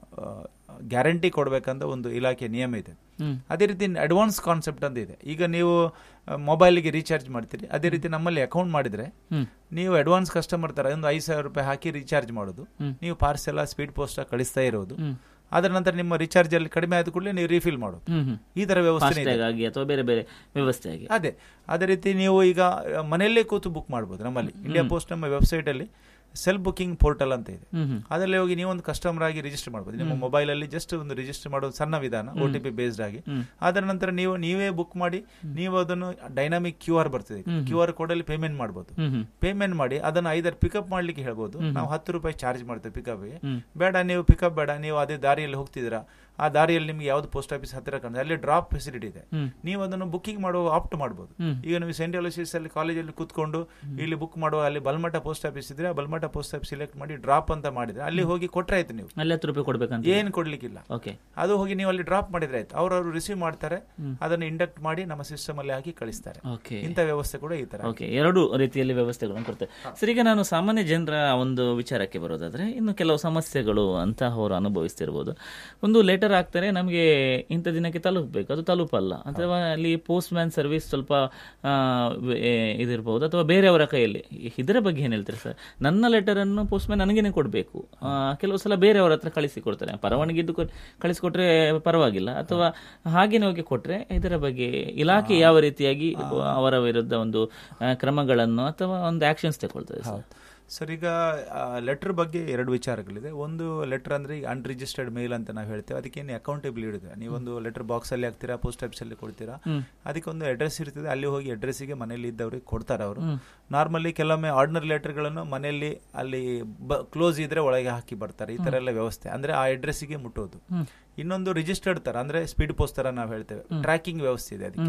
ಗ್ಯಾರಂಟಿ ಕೊಡಬೇಕಂತ ಒಂದು ಇಲಾಖೆ ನಿಯಮ ಇದೆ ಅದೇ ರೀತಿ ಅಡ್ವಾನ್ಸ್ ಕಾನ್ಸೆಪ್ಟ್ ಅಂತ ಇದೆ ಈಗ ನೀವು ಮೊಬೈಲ್ಗೆ ರೀಚಾರ್ಜ್ ಮಾಡ್ತೀರಿ ಅದೇ ರೀತಿ ನಮ್ಮಲ್ಲಿ ಅಕೌಂಟ್ ಮಾಡಿದ್ರೆ ನೀವು ಅಡ್ವಾನ್ಸ್ ಕಸ್ಟಮರ್ ತರ ಒಂದು ಐದು ಸಾವಿರ ರೂಪಾಯಿ ಹಾಕಿ ರೀಚಾರ್ಜ್ ಮಾಡೋದು ನೀವು ಪಾರ್ಸೆಲ್ ಸ್ಪೀಡ್ ಪೋಸ್ಟ್ ಕಳಿಸ್ತಾ ಇರೋದು ಅದರ ನಂತರ ನಿಮ್ಮ ರೀಚಾರ್ಜ್ ಅಲ್ಲಿ ಕಡಿಮೆ ಆದ ಕೂಡಲೇ ನೀವು ರೀಫಿಲ್ ಮಾಡೋದು ಈ ತರ ವ್ಯವಸ್ಥೆ ಇದೆ ಫಾಸ್ಟ್ಯಾಗ್ ಆಗಿ ಅಥವಾ ಬೇರೆ ಬೇರೆ ವ್ಯವಸ್ಥೆ ಆಗಿ ಅದೇ ಅದೇ ರೀತಿ ನೀವು ಈಗ ಅಹ್, ಮನೆಯಲ್ಲೇ ಕೂತು ಬುಕ್ ಮಾಡ್ಬೋದು ನಮ್ಮಲ್ಲಿ ಇಂಡಿಯಾ ಪೋಸ್ಟ್ ನಮ್ಮ ವೆಬ್ಸೈಟ್ ಅಲ್ಲಿ ಸೆಲ್ಫ್ ಬುಕಿಂಗ್ ಪೋರ್ಟಲ್ ಅಂತ ಇದೆ ಅದರಲ್ಲಿ ಹೋಗಿ ನೀವು ಒಂದು ಕಸ್ಟಮರ್ ಆಗಿ ರಿಜಿಸ್ಟರ್ ಮಾಡ್ಬೋದು ನಿಮ್ಮ ಮೊಬೈಲ್ ಅಲ್ಲಿ ಜಸ್ಟ್ ಒಂದು ರಿಜಿಸ್ಟರ್ ಮಾಡೋ ಸಣ್ಣ ವಿಧಾನ ಒ ಟಿ ಪಿ ಬೇಸ್ಡ್ ಆಗಿ ಅದರ ನಂತರ ನೀವು ನೀವೇ ಬುಕ್ ಮಾಡಿ ನೀವು ಅದನ್ನು ಡೈನಾಮಿಕ್ ಕ್ಯೂ ಆರ್ ಬರ್ತದೆ ಕ್ಯೂ ಆರ್ ಕೋಡ್ ಅಲ್ಲಿ ಪೇಮೆಂಟ್ ಮಾಡ್ಬೋದು ಪೇಮೆಂಟ್ ಮಾಡಿ ಅದನ್ನ ಐದರ್ ಪಿಕಪ್ ಮಾಡ್ಲಿಕ್ಕೆ ಹೇಳ್ಬೋದು ನಾವು ಹತ್ತು ರೂಪಾಯಿ ಚಾರ್ಜ್ ಮಾಡ್ತೇವೆ ಪಿಕಪ್ಗೆ ಬೇಡ ನೀವು ಪಿಕಪ್ ಬೇಡ ನೀವು ಅದೇ ದಾರಿಯಲ್ಲಿ ಹೋಗ್ತಿದ್ದೀರಾ ಆ ದಾರಿಯಲ್ಲಿ ನಿಮ್ಗೆ ಯಾವ್ದು ಪೋಸ್ಟ್ ಆಫೀಸ್ ಹತ್ತಿರ ಕಾಣ್ತದೆ ಅಲ್ಲಿ ಡ್ರಾಪ್ ಫೆಸಿಲಿಟಿ ಇದೆ ನೀವು ಅದನ್ನು ಬುಕಿಂಗ್ ಮಾಡುವ ಆಪ್ಟ್ ಮಾಡಬಹುದು ಈಗ ನೀವು ಸೆಂಟ್ ಅಲೋಸಿಯಸ್ ಅಲ್ಲಿ ಕಾಲೇಜಲ್ಲಿ ಕೂತ್ಕೊಂಡು ಇಲ್ಲಿ ಬುಕ್ ಮಾಡುವ ಅಲ್ಲಿ ಬಲ್ಮಠ ಪೋಸ್ಟ್ ಆಫೀಸ್ ಇದ್ರೆ ಆ ಬಲ್ಮಠ ಪೋಸ್ಟ್ ಆಫೀಸ್ ಸಿಲೆಕ್ಟ್ ಮಾಡಿ ಡ್ರಾಪ್ ಅಂತ ಮಾಡಿದ್ರೆ ಅಲ್ಲಿ ಹೋಗಿ ಕೊಟ್ರೆ ಆಯ್ತು ನೀವು ಅಲ್ಲಿ ಹತ್ತು ರೂಪಾಯಿ ಕೊಡ್ಬೇಕಂತ ಏನ್ ಕೊಡ್ಲಿಕ್ಕಿಲ್ಲ ಓಕೆ ಅದು ಹೋಗಿ ನೀವು ಅಲ್ಲಿ ಡ್ರಾಪ್ ಮಾಡಿದ್ರೆ ಆಯ್ತು ಅವ್ರವ್ರು ರಿಸೀವ್ ಮಾಡ್ತಾರೆ ಅದನ್ನು ಇಂಡಕ್ಟ್ ಮಾಡಿ ನಮ್ಮ ಸಿಸ್ಟಮ್ ಅಲ್ಲಿ ಹಾಕಿ ಕಳಿಸ್ತಾರೆ ಓಕೆ ಇಂಥ ವ್ಯವಸ್ಥೆ ಕೂಡ ಈ ತರ ಓಕೆ ಎರಡು ರೀತಿಯಲ್ಲಿ ವ್ಯವಸ್ಥೆಗಳನ್ನು ಕೊಡ್ತಾರೆ ಸರ್ ಈಗ ನಾನು ಸಾಮಾನ್ಯ ಜನರ ಒಂದು ವಿಚಾರಕ್ಕೆ ಬರೋದಾದ್ರೆ ಇನ್ನು ಕೆಲವು ಸಮಸ್ಯೆಗಳು ಅಂತಹವರು ಅನುಭವಿಸ್ತಿರ್ಬೋದು ಒಂದು ಲೆಟರ್ ಹಾಕ್ತಾರೆ ನಮಗೆ ಇಂಥ ದಿನಕ್ಕೆ ತಲುಪಬೇಕು ಅದು ತಲುಪಲ್ಲ ಅಥವಾ ಅಲ್ಲಿ ಪೋಸ್ಟ್ ಮ್ಯಾನ್ ಸರ್ವಿಸ್ ಸ್ವಲ್ಪ ಆ, ವೆ- ಇದಿರ್ಬೋದು ಅಥವಾ ಬೇರೆಯವರ ಕೈಯಲ್ಲಿ ಇದರ ಬಗ್ಗೆ ಏನು ಹೇಳ್ತಾರೆ ಸರ್ ನನ್ನ ಲೆಟರನ್ನು ಪೋಸ್ಟ್ ಮ್ಯಾನ್ ನನಗೇನೆ ಕೊಡಬೇಕು ಕೆಲವು ಸಲ ಬೇರೆಯವರ ಹತ್ರ ಕಳಿಸಿ ಕೊಡ್ತಾರೆ ಪರವಾನಗಿ ಇದ್ದು ಕೊ- ಕಳಿಸಿಕೊಟ್ರೆ ಪರವಾಗಿಲ್ಲ ಅಥವಾ ಹಾಗೇನೆ ಹೋಗಿ ಕೊಟ್ರೆ ಇದರ ಬಗ್ಗೆ ಇಲಾಖೆ ಯಾವ ರೀತಿಯಾಗಿ ಅವರ ವಿರುದ್ಧ ಒಂದು ಆ, ಕ್ರಮಗಳನ್ನು ಅಥವಾ ಒಂದು ಆಕ್ಷನ್ಸ್ ತಗೊಳ್ತದೆ ಸರ್ ಸರ್ ಈಗ ಲೆಟರ್ ಬಗ್ಗೆ ಎರಡು ವಿಚಾರಗಳಿದೆ ಒಂದು ಲೆಟರ್ ಅಂದ್ರೆ ಈಗ ಅನ್ರಿಜಿಸ್ಟರ್ಡ್ ಮೇಲ್ ಅಂತ ನಾವು ಹೇಳ್ತೇವೆ ಅದಕ್ಕೇನು ಅಕೌಂಟೇಬಲ್ ಇಡುತ್ತೆ ನೀವೊಂದು ಲೆಟರ್ ಬಾಕ್ಸ್ ಅಲ್ಲಿ ಹಾಕ್ತೀರಾ ಪೋಸ್ಟ್ ಆಫೀಸ್ ಅಲ್ಲಿ ಕೊಡ್ತೀರಾ ಅದಕ್ಕೆ ಒಂದು ಅಡ್ರೆಸ್ ಇರ್ತದೆ ಅಲ್ಲಿ ಹೋಗಿ ಅಡ್ರೆಸ್ಸಿಗೆ ಮನೆಯಲ್ಲಿ ಇದ್ದವ್ರಿಗೆ ಕೊಡ್ತಾರೆ ಅವರು ನಾರ್ಮಲಿ ಕೆಲವೊಮ್ಮೆ ಆರ್ಡಿನರಿ ಲೆಟರ್ಗಳನ್ನು ಮನೆಯಲ್ಲಿ ಅಲ್ಲಿ ಕ್ಲೋಸ್ ಇದ್ರೆ ಒಳಗೆ ಹಾಕಿ ಬರ್ತಾರೆ ಈ ತರ ಎಲ್ಲ ವ್ಯವಸ್ಥೆ ಅಂದ್ರೆ ಆ ಅಡ್ರೆಸ್ಸಿಗೆ ಮುಟ್ಟೋದು ಇನ್ನೊಂದು ರಿಜಿಸ್ಟರ್ಡ್ ತರ ಅಂದ್ರೆ ಸ್ಪೀಡ್ ಪೋಸ್ಟ್ ತರ ನಾವು ಹೇಳ್ತೇವೆ ಟ್ರ್ಯಾಕಿಂಗ್ ವ್ಯವಸ್ಥೆ ಇದೆ ಅದಕ್ಕೆ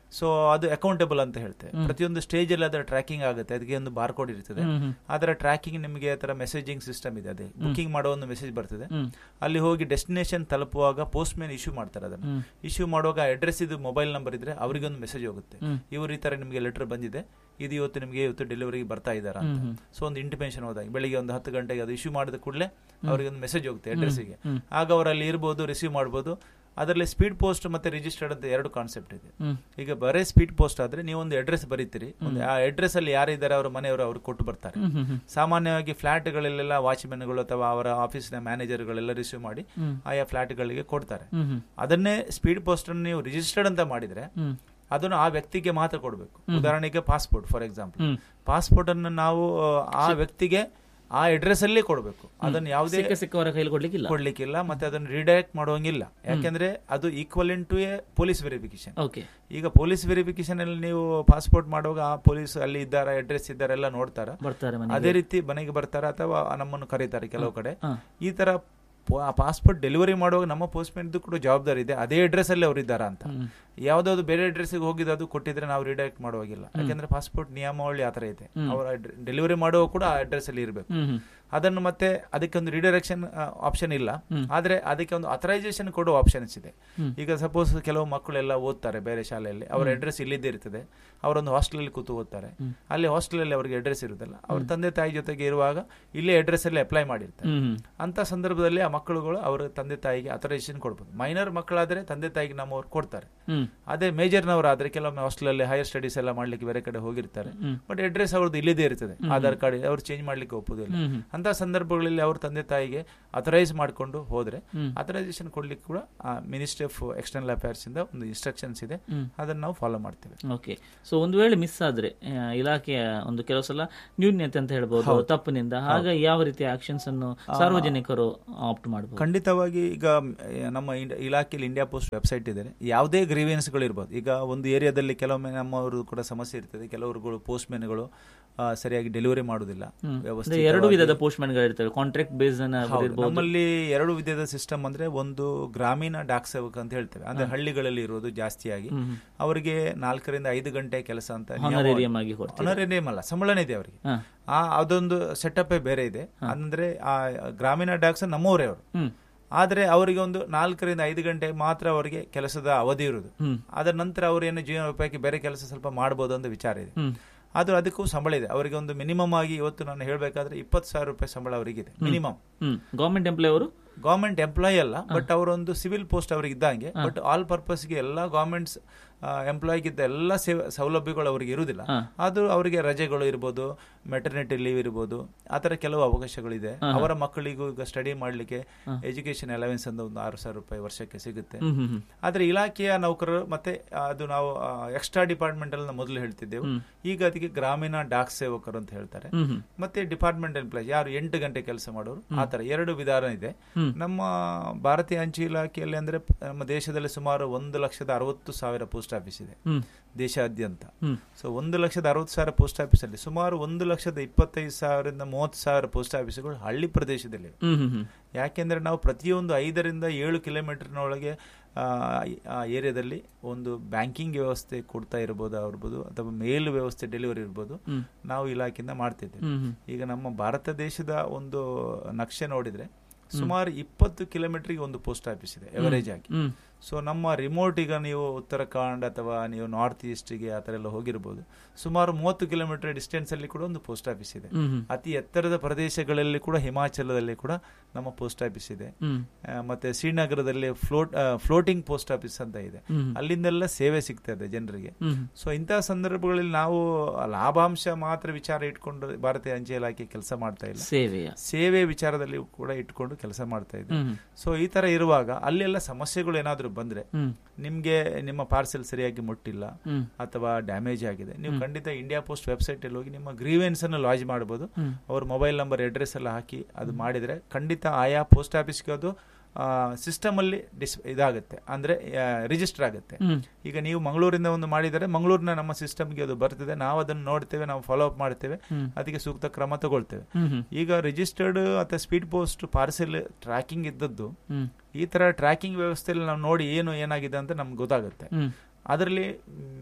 ಸೊ ಅದು ಅಕೌಂಟೇಬಲ್ ಅಂತ ಹೇಳ್ತೇವೆ ಪ್ರತಿಯೊಂದು ಸ್ಟೇಜ್ ಅಲ್ಲಿ ಅದರ ಟ್ರ್ಯಾಕಿಂಗ್ ಆಗುತ್ತೆ ಅದಕ್ಕೆ ಒಂದು ಬಾರ್ ಕೋಡ್ ಇರ್ತದೆ ಅದರ ಟ್ರ್ಯಾಕಿಂಗ್ ನಿಮಗೆ ಅದರ ಮೆಸೇಜಿಂಗ್ ಸಿಸ್ಟಮ್ ಇದೆ ಅದೇ ಬುಕಿಂಗ್ ಮಾಡೋ ಒಂದು ಮೆಸೇಜ್ ಬರ್ತದೆ ಅಲ್ಲಿ ಹೋಗಿ ಡೆಸ್ಟಿನೇಷನ್ ತಲುಪುವಾಗ ಪೋಸ್ಟ್ ಮ್ಯಾನ್ ಇಶ್ಯೂ ಮಾಡ್ತಾರೆ ಅದನ್ನು ಇಶ್ಯೂ ಮಾಡುವಾಗ ಅಡ್ರೆಸ್ ಇದು ಮೊಬೈಲ್ ನಂಬರ್ ಇದ್ರೆ ಅವರಿಗೆ ಒಂದು ಮೆಸೇಜ್ ಹೋಗುತ್ತೆ ಇವರು ಈ ತರ ನಿಮಗೆ ಲೆಟರ್ ಬಂದಿದೆ ಇದು ಇವತ್ತು ನಿಮಗೆ ಇವತ್ತು ಡೆಲಿವರಿಗೆ ಬರ್ತಾ ಇದ್ದಾರಾ ಅಂತ ಸೊ ಒಂದು ಇಂಟಿಮೇಷನ್ ಹೋದಾಗ ಬೆಳಿಗ್ಗೆ ಒಂದು ಹತ್ತು ಗಂಟೆಗೆ ಅದು ಇಶ್ಯೂ ಮಾಡಿದ ಕೂಡಲೇ ಅವರಿಗೆ ಒಂದು ಮೆಸೇಜ್ ಹೋಗುತ್ತೆ ಅಡ್ರೆಸ್ಸಿಗೆ ಆಗ ಅವರಲ್ಲಿ ಇರ್ಬೋದು ರಿಸೀವ್ ಮಾಡ್ಬೋದು ಅದರಲ್ಲಿ ಸ್ಪೀಡ್ ಪೋಸ್ಟ್ ಮತ್ತೆ ರಿಜಿಸ್ಟರ್ಡ್ ಅಂತ ಎರಡು ಕಾನ್ಸೆಪ್ಟ್ ಇದೆ ಈಗ ಬರೇ ಸ್ಪೀಡ್ ಪೋಸ್ಟ್ ಆದ್ರೆ ನೀವು ಒಂದು ಅಡ್ರೆಸ್ ಬರೀತೀರಿ ಒಂದು ಆ ಅಡ್ರೆಸ್ ಅಲ್ಲಿ ಯಾರಿದ್ದಾರೆ ಅವರ ಮನೆಯವರು ಅವ್ರು ಕೊಟ್ಟು ಬರ್ತಾರೆ ಸಾಮಾನ್ಯವಾಗಿ ಫ್ಲಾಟ್ಗಳಲ್ಲೆಲ್ಲ ವಾಚ್ಮೆನ್ಗಳು ಅಥವಾ ಅವರ ಆಫೀಸ್ನ ಮ್ಯಾನೇಜರ್ಗಳೆಲ್ಲ ರಿಸೀವ್ ಮಾಡಿ ಆಯಾ ಫ್ಲಾಟ್ಗಳಿಗೆ ಕೊಡ್ತಾರೆ ಅದನ್ನೇ ಸ್ಪೀಡ್ ಪೋಸ್ಟ್ ಅನ್ನು ನೀವು ರಿಜಿಸ್ಟರ್ಡ್ ಅಂತ ಮಾಡಿದ್ರೆ ಅದನ್ನು ಆ ವ್ಯಕ್ತಿಗೆ ಮಾತ್ರ ಕೊಡಬೇಕು ಉದಾಹರಣೆಗೆ ಪಾಸ್ಪೋರ್ಟ್ ಫಾರ್ ಎಕ್ಸಾಂಪಲ್ ಪಾಸ್ಪೋರ್ಟ್ ಅನ್ನು ನಾವು ಆ ವ್ಯಕ್ತಿಗೆ ಆ ಅಡ್ರೆಸ್ ಅಲ್ಲಿ ಕೊಡಬೇಕು ಅದನ್ನು ಯಾವುದೇ ಸಿಕ್ಕ ಸಿಕ್ಕವರ ಕೈಲಿ ಕೊಡ್ಲಿಕ್ಕಿಲ್ಲ ಕೊಡ್ಲಿಕ್ಕಿಲ್ಲ ಮತ್ತೆ ಅದನ್ನು ರಿಡೈರೆಕ್ಟ್ ಮಾಡುವಂಗಿಲ್ಲ ಯಾಕೆಂದ್ರೆ ಅದು equal to a police verification okay ಈಗ ಪೊಲೀಸ್ ವೆರಿಫಿಕೇಶನ್ ಅಲ್ಲಿ ನೀವು ಪಾಸ್ಪೋರ್ಟ್ ಮಾಡುವಾಗ ಆ ಪೊಲೀಸ್ ಅಲ್ಲಿ ಇದ್ದಾರಾ ಅಡ್ರೆಸ್ ಇದ್ದಾರ ಎಲ್ಲ ನೋಡ್ತಾರ ಬರ್ತಾರೆ ಮನೆ ಅದೇ ರೀತಿ ಮನೆಗೆ ಬರ್ತಾರ ಅಥವಾ ನಮ್ಮನ್ನು ಕರೀತಾರೆ ಕೆಲವು ಕಡೆ ಹಾ. ಈ ತರ ಪಾಸ್ಪೋರ್ಟ್ ಡೆಲಿವರಿ ಮಾಡುವಾಗ ನಮ್ಮ ಪೋಸ್ಟ್ಮನ್ ಕೂಡ ಜವಾಬ್ದಾರಿ ಇದೆ ಅದೇ ಅಡ್ರೆಸ್ ಅಲ್ಲಿ ಅವ್ರು ಇದ್ದಾರಾ ಅಂತ ಯಾವ್ದಾದ್ರು ಬೇರೆ ಅಡ್ರೆಸ್ಗೆ ಹೋಗಿದ್ದು ಅದು ಕೊಟ್ಟಿದ್ರೆ ನಾವು ರಿಡೈರೆಕ್ಟ್ ಮಾಡುವಾಗಿಲ್ಲ ಯಾಕಂದ್ರೆ ಪಾಸ್ಪೋರ್ಟ್ ನಿಯಮಾವಳಿ ಆತರ ಇದೆ ಅವರ ಡೆಲಿವರಿ ಮಾಡುವ ಕೂಡ ಆ ಅಡ್ರೆಸ್ ಅಲ್ಲಿ ಇರಬೇಕು ಹ್ಮ್ ಹ್ಮ್ ಅದನ್ನು ಮತ್ತೆ ಅದಕ್ಕೆ ಒಂದು ರಿಡೈರೆಕ್ಷನ್ ಆಪ್ಷನ್ ಇಲ್ಲ ಆದ್ರೆ ಅದಕ್ಕೆ ಒಂದು ಅಥರೈಸೇಷನ್ ಕೊಡುವ ಆಪ್ಷನ್ಸ್ ಇದೆ ಈಗ ಸಪೋಸ್ ಕೆಲವು ಮಕ್ಕಳೆಲ್ಲ ಓದ್ತಾರೆ ಬೇರೆ ಶಾಲೆಯಲ್ಲಿ ಅವರ ಅಡ್ರೆಸ್ ಇಲ್ಲಿದ್ದೇ ಇರ್ತದೆ ಅವರೊಂದು ಹಾಸ್ಟೆಲ್ ಕೂತು ಓದ್ತಾರೆ ಅಲ್ಲಿ ಹಾಸ್ಟೆಲ್ ಅಲ್ಲಿ ಅವರಿಗೆ ಅಡ್ರೆಸ್ ಇರುತ್ತಲ್ಲ ಅವ್ರ ತಂದೆ ತಾಯಿ ಜೊತೆಗೆ ಇರುವಾಗ ಇಲ್ಲೇ ಅಡ್ರೆಸ್ ಅಲ್ಲಿ ಅಪ್ಲೈ ಮಾಡಿರ್ತಾರೆ ಹ್ಮ್ ಹ್ಮ್ ಅಂತ ಸಂದರ್ಭದಲ್ಲಿ ಆ ಮಕ್ಕಳುಗಳು ಅವರ ತಂದೆ ತಾಯಿಗೆ ಅಥರೈಸೇಷನ್ ಕೊಡ್ಬೋದು ಮೈನರ್ ಮಕ್ಕಳಾದ್ರೆ ತಂದೆ ತಾಯಿಗೆ ನಮ್ಮವ್ರು ಕೊಡ್ತಾರೆ ಹ್ಮ್ ಅದೇ ಮೇಜರ್ನವರಾದ್ರೆ ಕೆಲವೊಮ್ಮೆ ಹಾಸ್ಟೆಲಲ್ಲಿ ಹೈಯರ್ ಸ್ಟಡೀಸ್ ಎಲ್ಲ ಮಾಡ್ಲಿಕ್ಕೆ ಬೇರೆ ಕಡೆ ಹೋಗಿರ್ತಾರೆ ಬಟ್ ಅಡ್ರೆಸ್ ಅವ್ರದ್ದು ಇಲ್ಲಿದೆ ಇರ್ತದೆ ಆಧಾರ್ ಕಾರ್ಡ್ ಅವ್ರು ಚೇಂಜ್ ಮಾಡ್ಲಿಕ್ಕೆ ಒಪ್ಪುದಿಲ್ಲ ಅಂತ ಸಂದರ್ಭಗಳಲ್ಲಿ ಅವ್ರ ತಂದೆ ತಾಯಿಗೆ ಅಥರೈಸ್ ಮಾಡ್ಕೊಂಡು ಹೋದ್ರೆ ಅಥರೈಸೇಷನ್ ಕೊಡ್ಲಿಕ್ಕೆ ಕೂಡ ಮಿನಿಸ್ಟ್ರಿ ಆಫ್ ಎಕ್ಸ್ಟರ್ನಲ್ ಅಫೇರ್ಸ್ ಇಂದ ಒಂದು ಇನ್ಸ್ಟ್ರಕ್ಷನ್ಸ್ ಇದೆ ಅದನ್ನ ನಾವು ಫಾಲೋ ಮಾಡ್ತೇವೆ ಓಕೆ ಸೊ ಒಂದು ವೇಳೆ ಮಿಸ್ ಆದ್ರೆ ಆ, ಇಲಾಖೆಯ ಒಂದು ಕೆಲವು ಸಲ ನ್ಯೂನ್ಯತೆ ಅಂತ ಹೇಳ್ಬೋದು ತಪ್ಪಿನಿಂದ ಆಗ ಯಾವ ರೀತಿಯ ಆಕ್ಷನ್ಸ್ ಅನ್ನು ಸಾರ್ವಜನಿಕರು ಆಪ್ಟ್ ಮಾಡಬಹುದು ಖಂಡಿತವಾಗಿ ಈಗ ಮ್, ನಮ್ಮ ಇಂಡ- ಇಲಾಖೆಯಲ್ಲಿ ಇಂಡಿಯಾ ಪೋಸ್ಟ್ ವೆಬ್ಸೈಟ್ ಇದೆ ಯಾವುದೇ ಗ್ರೀವಿಯನ್ಸ್ಗಳು ಇರ್ಬೋದು ಈಗ ಒಂದು ಏರಿಯಾದಲ್ಲಿ ಕೆಲವೊಮ್ಮೆ ನಮ್ಮವರು ಕೂಡ ಸಮಸ್ಯೆ ಇರ್ತದೆ ಕೆಲವರುಗಳು ಪೋಸ್ಟ್ಮೆನ್ಗಳು ಸರಿಯಾಗಿ ಡೆಲಿವರಿ ಮಾಡುವುದಿಲ್ಲ ವ್ಯವಸ್ಥೆ ಎರಡು ವಿಧದ ಪೋಸ್ಟ್ ಗಳು ಇರ್ತವೆ ಕಾಂಟ್ರಾಕ್ಟ್ ಬೇಸ್ ಇರ್ಬೋದು ನಮ್ಮಲ್ಲಿ ಎರಡು ವಿಧದ ಸಿಸ್ಟಮ್ ಅಂದ್ರೆ ಒಂದು ಗ್ರಾಮೀಣ ಡಾಕ್ ಸೇವಕ ಅಂತ ಹೇಳ್ತೇವೆ ಅಂದ್ರೆ ಹಳ್ಳಿಗಳಲ್ಲಿ ಇರೋದು ಜಾಸ್ತಿಯಾಗಿ ಅವರಿಗೆ ನಾಲ್ಕರಿಂದ ಐದು ಗಂಟೆ ಕೆಲಸ ಅಂತ Honorarium ಆಗಿ ಕೊಡ್ತೀರಾ? ಹೊನರೇರಿಯಂ ಅಲ್ಲ ಸಂಬಳನೇ ಇದೆ ಅವರಿಗೆ ಹಾ. ಆ ಅದೊಂದು ಸೆಟಪ್ ಬೇರೆ ಇದೆ ಅಂದ್ರೆ ಆ ಗ್ರಾಮೀಣ ಡಾಕ್ಸ್ ನಮ್ಮವರೇ ಅವರು ಹ್ಮ್ ಆದ್ರೆ ಅವರಿಗೆ ಒಂದು ನಾಲ್ಕರಿಂದ ಐದು ಗಂಟೆ ಮಾತ್ರ ಅವರಿಗೆ ಕೆಲಸದ ಅವಧಿ ಇರುವುದು ಅದರ ನಂತರ ಅವರು ಏನು ಜೀವನೋಪಾಯಕ್ಕೆ ಬೇರೆ ಕೆಲಸ ಸ್ವಲ್ಪ ಮಾಡಬಹುದು ಅಂತ ವಿಚಾರ ಇದೆ ಹ್ಮ್ ಆದ್ರೂ ಅದಕ್ಕೂ ಸಂಬಳ ಇದೆ ಅವರಿಗೆ ಒಂದು ಮಿನಿಮಮ್ ಆಗಿ ಇವತ್ತು ನಾನು ಹೇಳಬೇಕಾದ್ರೆ ಇಪ್ಪತ್ತು ಸಾವಿರ ರೂಪಾಯಿ ಸಂಬಳ ಅವರಿಗಿದೆ ಮಿನಿಮಮ್ ಹ್ಮ್ ಗವರ್ಮೆಂಟ್ ಎಂಪ್ಲಾಯ್ ಅವರು ಗವರ್ಮೆಂಟ್ ಎಂಪ್ಲಾಯ್ ಅಲ್ಲ ಬಟ್ ಅವರೊಂದು ಸಿವಿಲ್ ಪೋಸ್ಟ್ ಅವ್ರಿಗೆ ಇದ್ದಂಗೆ ಬಟ್ ಆಲ್ ಪರ್ಪಸ್ಗೆ ಎಲ್ಲ ಗವರ್ಮೆಂಟ್ಸ್ ಎಂಪ್ಲಾಯ್ಗಿದ್ದ ಎಲ್ಲ ಸೇವೆ ಸೌಲಭ್ಯಗಳು ಅವರಿಗೆ ಇರುವುದಿಲ್ಲ ಆದ್ರೂ ಅವರಿಗೆ ರಜೆಗಳು ಇರ್ಬೋದು ಮೆಟರ್ನಿಟಿ ಲೀವ್ ಇರ್ಬೋದು ಆ ತರ ಕೆಲವು ಅವಕಾಶಗಳಿದೆ ಅವರ ಮಕ್ಕಳಿಗೂ ಈಗ ಸ್ಟಡಿ ಮಾಡ್ಲಿಕ್ಕೆ ಎಜುಕೇಶನ್ ಅಲವೆನ್ಸ್ ಅಂತ ಒಂದು ಆರು ಸಾವಿರ ರೂಪಾಯಿ ವರ್ಷಕ್ಕೆ ಸಿಗುತ್ತೆ ಹ್ಮ್ ಹ್ಮ್ ಹ್ಮ್ ಆದ್ರೆ ಇಲಾಖೆಯ ನೌಕರರು ಮತ್ತೆ ಅದು ನಾವು ಎಕ್ಸ್ಟ್ರಾ ಡಿಪಾರ್ಟ್ಮೆಂಟ್ ಅಲ್ಲಿ ಮೊದಲು ಹೇಳ್ತಿದ್ದೆವು ಈಗ ಅದಕ್ಕೆ ಗ್ರಾಮೀಣ ಡಾಕ್ ಸೇವಕರು ಅಂತ ಹೇಳ್ತಾರೆ ಹ್ಮ್ ಹ್ಮ್ ಮತ್ತೆ ಡಿಪಾರ್ಟ್ಮೆಂಟ್ ಎಂಪ್ಲಾಯ್ ಯಾರು ಎಂಟು ಗಂಟೆ ಕೆಲಸ ಮಾಡೋರು ಆ ತರ ಎರಡು ವಿಧಾನ ಇದೆ ನಮ್ಮ ಭಾರತೀಯ ಅಂಚೆ ಇಲಾಖೆಯಲ್ಲಿ ಅಂದ್ರೆ ಪ- ನಮ್ಮ ದೇಶದಲ್ಲಿ ಸುಮಾರು ಒಂದು ಲಕ್ಷದ ಅರವತ್ತು ಸಾವಿರ ಪೋಸ್ಟ್ ಆಫೀಸ್ ಇದೆ ಹ್ಮ್ ದೇಶಾದ್ಯಂತ ಹ್ಮ್. ಸೊ ಒಂದು ಲಕ್ಷದ ಅರವತ್ತು ಸಾವಿರ ಪೋಸ್ಟ್ ಆಫೀಸ್ ಅಲ್ಲಿ ಸುಮಾರು ಒಂದು ಲಕ್ಷದ ಇಪ್ಪತ್ತೈದು ಸಾವಿರದಿಂದ ಮೂವತ್ತು ಸಾವಿರ ಪೋಸ್ಟ್ ಆಫೀಸ್ಗಳು ಹಳ್ಳಿ ಪ್ರದೇಶದಲ್ಲಿ ಹ್ಮ್ ಹ್ಮ್ ಹ್ಮ್ ಯಾಕೆಂದ್ರೆ ನಾವು ಪ್ರತಿಯೊಂದು ಐದರಿಂದ ಏಳು ಕಿಲೋಮೀಟರ್ನೊಳಗೆ ಆ, ಆ ಏರಿಯಾದಲ್ಲಿ ಒಂದು ಬ್ಯಾಂಕಿಂಗ್ ವ್ಯವಸ್ಥೆ ಕೊಡ್ತಾ ಇರ್ಬೋದು ಇರ್ಬೋದು ಅಥವಾ ಮೇಲ್ ವ್ಯವಸ್ಥೆ ಡೆಲಿವರಿ ಇರ್ಬೋದು ನಾವು ಇಲಾಖೆಯಿಂದ ಮಾಡ್ತಿದ್ದೇವೆ ಹ್ಮ್ ಹ್ಮ್ ಈಗ ನಮ್ಮ ಭಾರತ ದೇಶದ ಒಂದು ನಕ್ಷೆ ನೋಡಿದ್ರೆ ಸುಮಾರು ಇಪ್ಪತ್ತು ಕಿಲೋಮೀಟರ್ಗೆ ಒಂದು ಪೋಸ್ಟ್ ಆಫೀಸ್ ಇದೆ ಎವರೇಜ್ ಆಗಿ ಹ್ಮ್ ಸೊ ನಮ್ಮ ರಿಮೋಟ್ ಈಗ ನೀವು ಉತ್ತರಾಖಂಡ್ ಅಥವಾ ನೀವು ನಾರ್ತ್ ಈಸ್ಟ್ಗೆ ಆ ಥರ ಎಲ್ಲ ಹೋಗಿರ್ಬೋದು ಸುಮಾರು ಮೂವತ್ತು ಕಿಲೋಮೀಟರ್ ಡಿಸ್ಟೆನ್ಸ್ ಅಲ್ಲಿ ಕೂಡ ಒಂದು ಪೋಸ್ಟ್ ಆಫೀಸ್ ಇದೆ ಹ್ಮ್ ಹ್ಮ್ ಅತಿ ಎತ್ತರದ ಪ್ರದೇಶಗಳಲ್ಲಿ ಕೂಡ ಹಿಮಾಚಲದಲ್ಲಿ ಕೂಡ ನಮ್ಮ ಪೋಸ್ಟ್ ಆಫೀಸ್ ಇದೆ ಹ್ಮ್ ಆ, ಮತ್ತೆ ಶ್ರೀನಗರದಲ್ಲಿ ಫ್ಲೋಟ್ ಫ್ಲೋಟಿಂಗ್ ಪೋಸ್ಟ್ ಆಫೀಸ್ ಅಂತ ಇದೆ ಹ್ಮ್. ಅಲ್ಲಿಂದೆಲ್ಲ ಸೇವೆ ಸಿಗ್ತದೆ ಜನರಿಗೆ ಹ್ಮ್ ಸೊ ಇಂತಹ ಸಂದರ್ಭಗಳಲ್ಲಿ ನಾವು ಲಾಭಾಂಶ ಮಾತ್ರ ವಿಚಾರ ಇಟ್ಕೊಂಡು ಭಾರತೀಯ ಅಂಚೆ ಇಲಾಖೆ ಕೆಲಸ ಮಾಡ್ತಾ ಇಲ್ಲ ಸೇವೆಯ ಸೇವೆ ವಿಚಾರದಲ್ಲಿ ಕೂಡ ಇಟ್ಕೊಂಡು ಕೆಲಸ ಮಾಡ್ತಾ ಇದೆ ಹ್ಮ್ ಸೊ ಈ ತರ ಇರುವಾಗ ಅಲ್ಲೆಲ್ಲ ಸಮಸ್ಯೆಗಳು ಏನಾದ್ರೂ ಬಂದ್ರೆ ಹ್ಮ್ ನಿಮ್ಗೆ ನಿಮ್ಮ ಪಾರ್ಸೆಲ್ ಸರಿಯಾಗಿ ಮುಟ್ಟಿಲ್ಲ ಹ್ಮ್ ಅಥವಾ ಡ್ಯಾಮೇಜ್ ಆಗಿದೆ ನೀವು ಖಂಡಿತ ಇಂಡಿಯಾ ಪೋಸ್ಟ್ ವೆಬ್ಸೈಟ್ ಅಲ್ಲಿ ಹೋಗಿ ನಿಮ್ಮ ಗ್ರೀವೆನ್ಸ್ ಅನ್ನು ಲಾಂಚ್ ಮಾಡಬಹುದು ಅವ್ರ ಮೊಬೈಲ್ ನಂಬರ್ ಅಡ್ರೆಸ್ ಎಲ್ಲ ಹಾಕಿ ಅದು ಮಾಡಿದ್ರೆ ಖಂಡಿತ ಆಯಾ ಪೋಸ್ಟ್ ಆಫೀಸ್ಗೆ ಅದು ಸಿಸ್ಟಮ್ ಅಲ್ಲಿ ಡಿಸ್ ಇದಾಗುತ್ತೆ ಅಂದ್ರೆ ರಿಜಿಸ್ಟರ್ ಆಗುತ್ತೆ ಹ್ಮ್ ಈಗ ನೀವು ಮಂಗಳೂರಿಂದ ಒಂದು ಮಾಡಿದರೆ ಮಂಗಳೂರಿನ ನಮ್ಮ ಸಿಸ್ಟಮ್ಗೆ ಅದು ಬರ್ತದೆ ನಾವು ಅದನ್ನು ನೋಡ್ತೇವೆ ನಾವು ಫಾಲೋ ಅಪ್ ಮಾಡ್ತೇವೆ ಅದಕ್ಕೆ ಸೂಕ್ತ ಕ್ರಮ ತಗೊಳ್ತೇವೆ ಹ್ಮ್ ಹ್ಮ್ ಈಗ ರಿಜಿಸ್ಟರ್ಡ್ ಅಥವಾ ಸ್ಪೀಡ್ ಪೋಸ್ಟ್ ಪಾರ್ಸೆಲ್ ಟ್ರ್ಯಾಕಿಂಗ್ ಇದ್ದದ್ದು ಹ್ಮ್ ಈ ತರ ಟ್ರ್ಯಾಕಿಂಗ್ ವ್ಯವಸ್ಥೆಯಲ್ಲಿ ನಾವು ನೋಡಿ ಏನು ಏನಾಗಿದೆ ಅಂತ ನಮ್ಗೆ ಗೊತ್ತಾಗುತ್ತೆ ಹ್ಮ್ ಅದರಲ್ಲಿ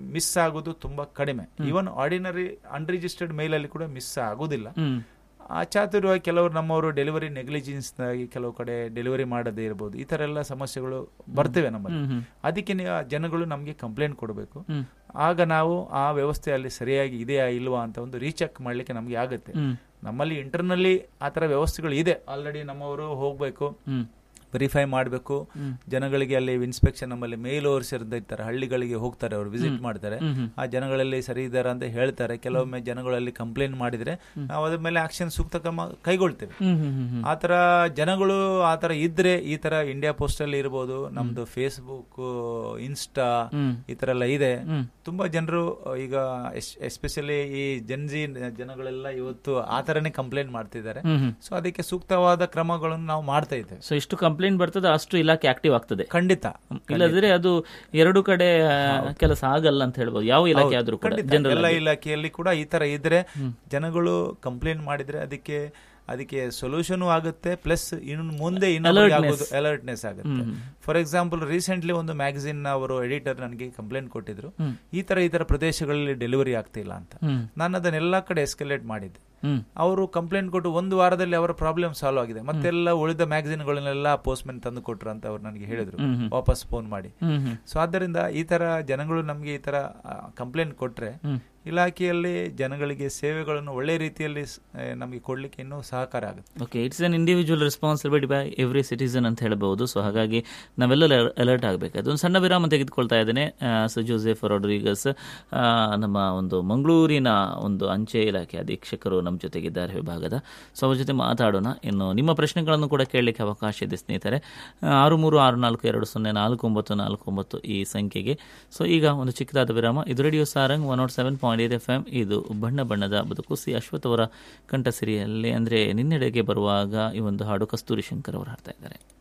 ಮಿಸ್ ಆಗೋದು ತುಂಬಾ ಕಡಿಮೆ ಈವನ್ ಆರ್ಡಿನರಿ ಅನ್ರಿಜಿಸ್ಟರ್ಡ್ ಮೇಲ್ ಅಲ್ಲಿ ಕೂಡ ಮಿಸ್ ಆಗೋದಿಲ್ಲ ಹ್ಮ್ ಅಚಾತುರ್ಯವಾಗಿ ಕೆಲವರು ನಮ್ಮವರು ಡೆಲಿವರಿ ನೆಗ್ಲಿಜೆನ್ಸ್ ಆಗಿ ಕೆಲವು ಕಡೆ ಡೆಲಿವರಿ ಮಾಡದೇ ಇರಬಹುದು ಈ ತರ ಎಲ್ಲ ಸಮಸ್ಯೆಗಳು ಬರ್ತವೆ ನಮ್ಮಲ್ಲಿ ಹ್ಮ್ ಹ್ಮ್ ಅದಕ್ಕೆ ನೀವು ಆ ಜನಗಳು ನಮಗೆ ಕಂಪ್ಲೇಂಟ್ ಕೊಡಬೇಕು ಹ್ಮ್. ಆಗ ನಾವು ಆ ವ್ಯವಸ್ಥೆಯಲ್ಲಿ ಸರಿಯಾಗಿ ಇದೆಯಾ ಇಲ್ವಾ ಅಂತ ಒಂದು ರೀಚೆಕ್ ಮಾಡ್ಲಿಕ್ಕೆ ನಮಗೆ ಆಗುತ್ತೆ ಹ್ಮ್ ನಮ್ಮಲ್ಲಿ ಇಂಟರ್ನಲ್ಲಿ ಆ ತರ ವ್ಯವಸ್ಥೆಗಳು ಇದೆ ಆಲ್ರೆಡಿ ನಮ್ಮವರು ಹೋಗ್ಬೇಕು ಹ್ಮ್ ವೆರಿಫೈ ಮಾಡಬೇಕು ಜನಗಳಿಗೆ ಅಲ್ಲಿ ಇನ್ಸ್ಪೆಕ್ಷನ್ ನಮ್ಮಲ್ಲಿ ಮೇಲ್ ಓವರ್ಸ್ ಇರ್ತಾರೆ ಹಳ್ಳಿಗಳಿಗೆ ಹೋಗ್ತಾರೆ ಅವರು ವಿಸಿಟ್ ಮಾಡ್ತಾರೆ ಹ್ಮ್ ಹ್ಮ್ ಆ ಜನಗಳಲ್ಲಿ ಸರಿ ಇದ್ದಾರೆ ಅಂತ ಹೇಳ್ತಾರೆ ಕೆಲವೊಮ್ಮೆ ಜನಗಳಲ್ಲಿ ಕಂಪ್ಲೇಂಟ್ ಮಾಡಿದ್ರೆ ನಾವು ಅದ್ರ ಮೇಲೆ ಆಕ್ಷನ್ ಸೂಕ್ತ ಕ್ರಮ ಕೈಗೊಳ್ತೇವೆ ಹ್ಮ್ ಹ್ಮ್ ಹ್ಮ್ ಹ್ಮ್ ಆ ತರ ಜನಗಳು ಆ ತರ ಇದ್ರೆ ಈ ತರ ಇಂಡಿಯಾ ಪೋಸ್ಟ್ ಅಲ್ಲಿ ಇರ್ಬೋದು ನಮ್ದು ಫೇಸ್ಬುಕ್ ಇನ್ಸ್ಟಾ ಹ್ಮ್. ಈ ತರ ಎಲ್ಲ ಇದೆ ಹ್ಮ್. ತುಂಬಾ ಜನರು ಈಗ ಎಸ್ಪೆಷಲಿ ಈ ಜನ್ಜಿ ಜನಗಳೆಲ್ಲ ಇವತ್ತು ಆ ತರನೇ ಕಂಪ್ಲೇಂಟ್ ಮಾಡ್ತಿದ್ದಾರೆ ಹ್ಮ್ ಹ್ಮ್ ಸೊ ಅದಕ್ಕೆ ಸೂಕ್ತವಾದ ಕ್ರಮಗಳನ್ನು ನಾವು ಮಾಡ್ತಾ ಇದ್ದೇವೆ ಸೊ ಎಷ್ಟು ಕಂಪ್ಲೇಂಟ್ ಬರ್ತದೆ ಅಷ್ಟು ಇಲಾಖೆ ಆಕ್ಟಿವ್ ಆಗ್ತದೆ ಖಂಡಿತ ಇಲ್ಲದಿದ್ರೆ ಅದು ಎರಡು ಕಡೆ ಆ, ಕೆಲಸ ಆಗಲ್ಲ ಅಂತ ಹೇಳ್ಬೋದು ಯಾವ ಇಲಾಖೆ ಆದ್ರೂ ಕೂಡ ಖಂಡಿತ. ಜನರಲ್ ಎಲ್ಲ ಇಲಾಖೆಯಲ್ಲಿ ಕೂಡ ಈ ತರ ಇದ್ರೆ ಜನಗಳು ಕಂಪ್ಲೇಂಟ್ ಮಾಡಿದ್ರೆ ಅದಕ್ಕೆ ಅದಕ್ಕೆ ಸೊಲ್ಯೂಷನ್ ಆಗುತ್ತೆ ಪ್ಲಸ್ ಇನ್ನು ಮುಂದೆ ಇನ್ನೊಂದು ಅಲರ್ಟ್ನೆಸ್ ಆಗುತ್ತೆ ಫಾರ್ ಎಕ್ಸಾಂಪಲ್ ರೀಸೆಂಟ್ಲಿ ಒಂದು ಮ್ಯಾಗಝಿನ್ ಅವರು ಎಡಿಟರ್ ನನಗೆ ಕಂಪ್ಲೇಂಟ್ ಕೊಟ್ಟಿದ್ರು ಹ್ಮ್. ಈ ತರ ಈ ತರ ಪ್ರದೇಶಗಳಲ್ಲಿ ಡೆಲಿವರಿ ಆಗ್ತಿಲ್ಲ ಅಂತ ಹ್ಮ್ ನಾನು ಅದನ್ನೆಲ್ಲ ಕಡೆ ಎಸ್ಕಲೇಟ್ ಮಾಡಿದ್ದೆ ಹ್ಮ್ ಅವರು ಕಂಪ್ಲೇಂಟ್ ಕೊಟ್ಟು ಒಂದು ವಾರದಲ್ಲಿ ಅವರ ಪ್ರಾಬ್ಲಮ್ ಸಾಲ್ವ್ ಆಗಿದೆ ಮತ್ತೆಲ್ಲ ಉಳಿದ ಮ್ಯಾಗಝಿನ್ಗಳನ್ನೆಲ್ಲ ಪೋಸ್ಟ್ಮೆನ್ ತಂದು ಕೊಟ್ರು ಅಂತ ಅವ್ರು ನನಗೆ ಹೇಳಿದ್ರು ಹ್ಮ್ ಹ್ಮ್. ವಾಪಸ್ ಫೋನ್ ಮಾಡಿ ಹ್ಮ್ ಹ್ಮ್ ಸೊ ಆದ್ದರಿಂದ ಈ ತರ ಜನಗಳು ನಮಗೆ ಈ ತರ ಕಂಪ್ಲೇಂಟ್ ಕೊಟ್ರೆ ಹ್ಮ್. ಇಲಾಖೆಯಲ್ಲಿ ಜನಗಳಿಗೆ ಸೇವೆಗಳನ್ನು ಒಳ್ಳೆ ರೀತಿಯಲ್ಲಿ ಸ್- ಆ, ನಮಗೆ ಕೊಡ್ಲಿಕ್ಕೆ ಇನ್ನೂ ಸಹಕಾರ ಆಗುತ್ತೆ okay it's an individual responsibility by every citizen ಅಂತ ಹೇಳ್ಬೋದು ಸೊ ಹಾಗಾಗಿ ನಾವೆಲ್ಲ ಅಲರ್ಟ್ ಆಗಬೇಕು ಅದೊಂದು ಸಣ್ಣ ವಿರಾಮ ತೆಗೆದುಕೊಳ್ತಾ ಇದ್ದೇನೆ ಸರ್ ಜೋಸೆಫ್ ರಾಡ್ರಿಗಸ್ ಆ, ನಮ್ಮ ಒಂದು ಮಂಗಳೂರಿನ ಒಂದು ಅಂಚೆ ಇಲಾಖೆ ಅಧೀಕ್ಷಕರು ನಮ್ಮ ಜೊತೆಗಿದ್ದಾರೆ ವಿಭಾಗದ ಸೊ ಅವ್ರ ಜೊತೆ ಮಾತಾಡೋಣ ಇನ್ನು ನಿಮ್ಮ ಪ್ರಶ್ನೆಗಳನ್ನು ಕೂಡ ಕೇಳಲಿಕ್ಕೆ ಅವಕಾಶ ಇದೆ ಸ್ನೇಹಿತರೆ ಆ, ಆರು ಮೂರು ಆರು ನಾಲ್ಕು ಎರಡು ಸೊನ್ನೆ ನಾಲ್ಕು ಒಂಬತ್ತು ನಾಲ್ಕು ಒಂಬತ್ತು ಈ ಸಂಖ್ಯೆಗೆ ಸೊ ಈಗ ಒಂದು ಚಿಕ್ಕದಾದ ವಿರಾಮ ಇದು radio Sarang one naught seven point eight F M ಇದು ಬಣ್ಣ ಬಣ್ಣದ ಬದುಕು ಸಿ ಅಶ್ವಥ್ ಅವರ ಕಂಠಸಿರಿಯಲ್ಲಿ ಅಂದರೆ ನಿನ್ನೆಡೆಗೆ ಬರುವಾಗ ಈ ಒಂದು ಹಾಡು ಕಸ್ತೂರಿ ಶಂಕರ್ ಅವರು ಹಾಡ್ತಾ ಇದ್ದಾರೆ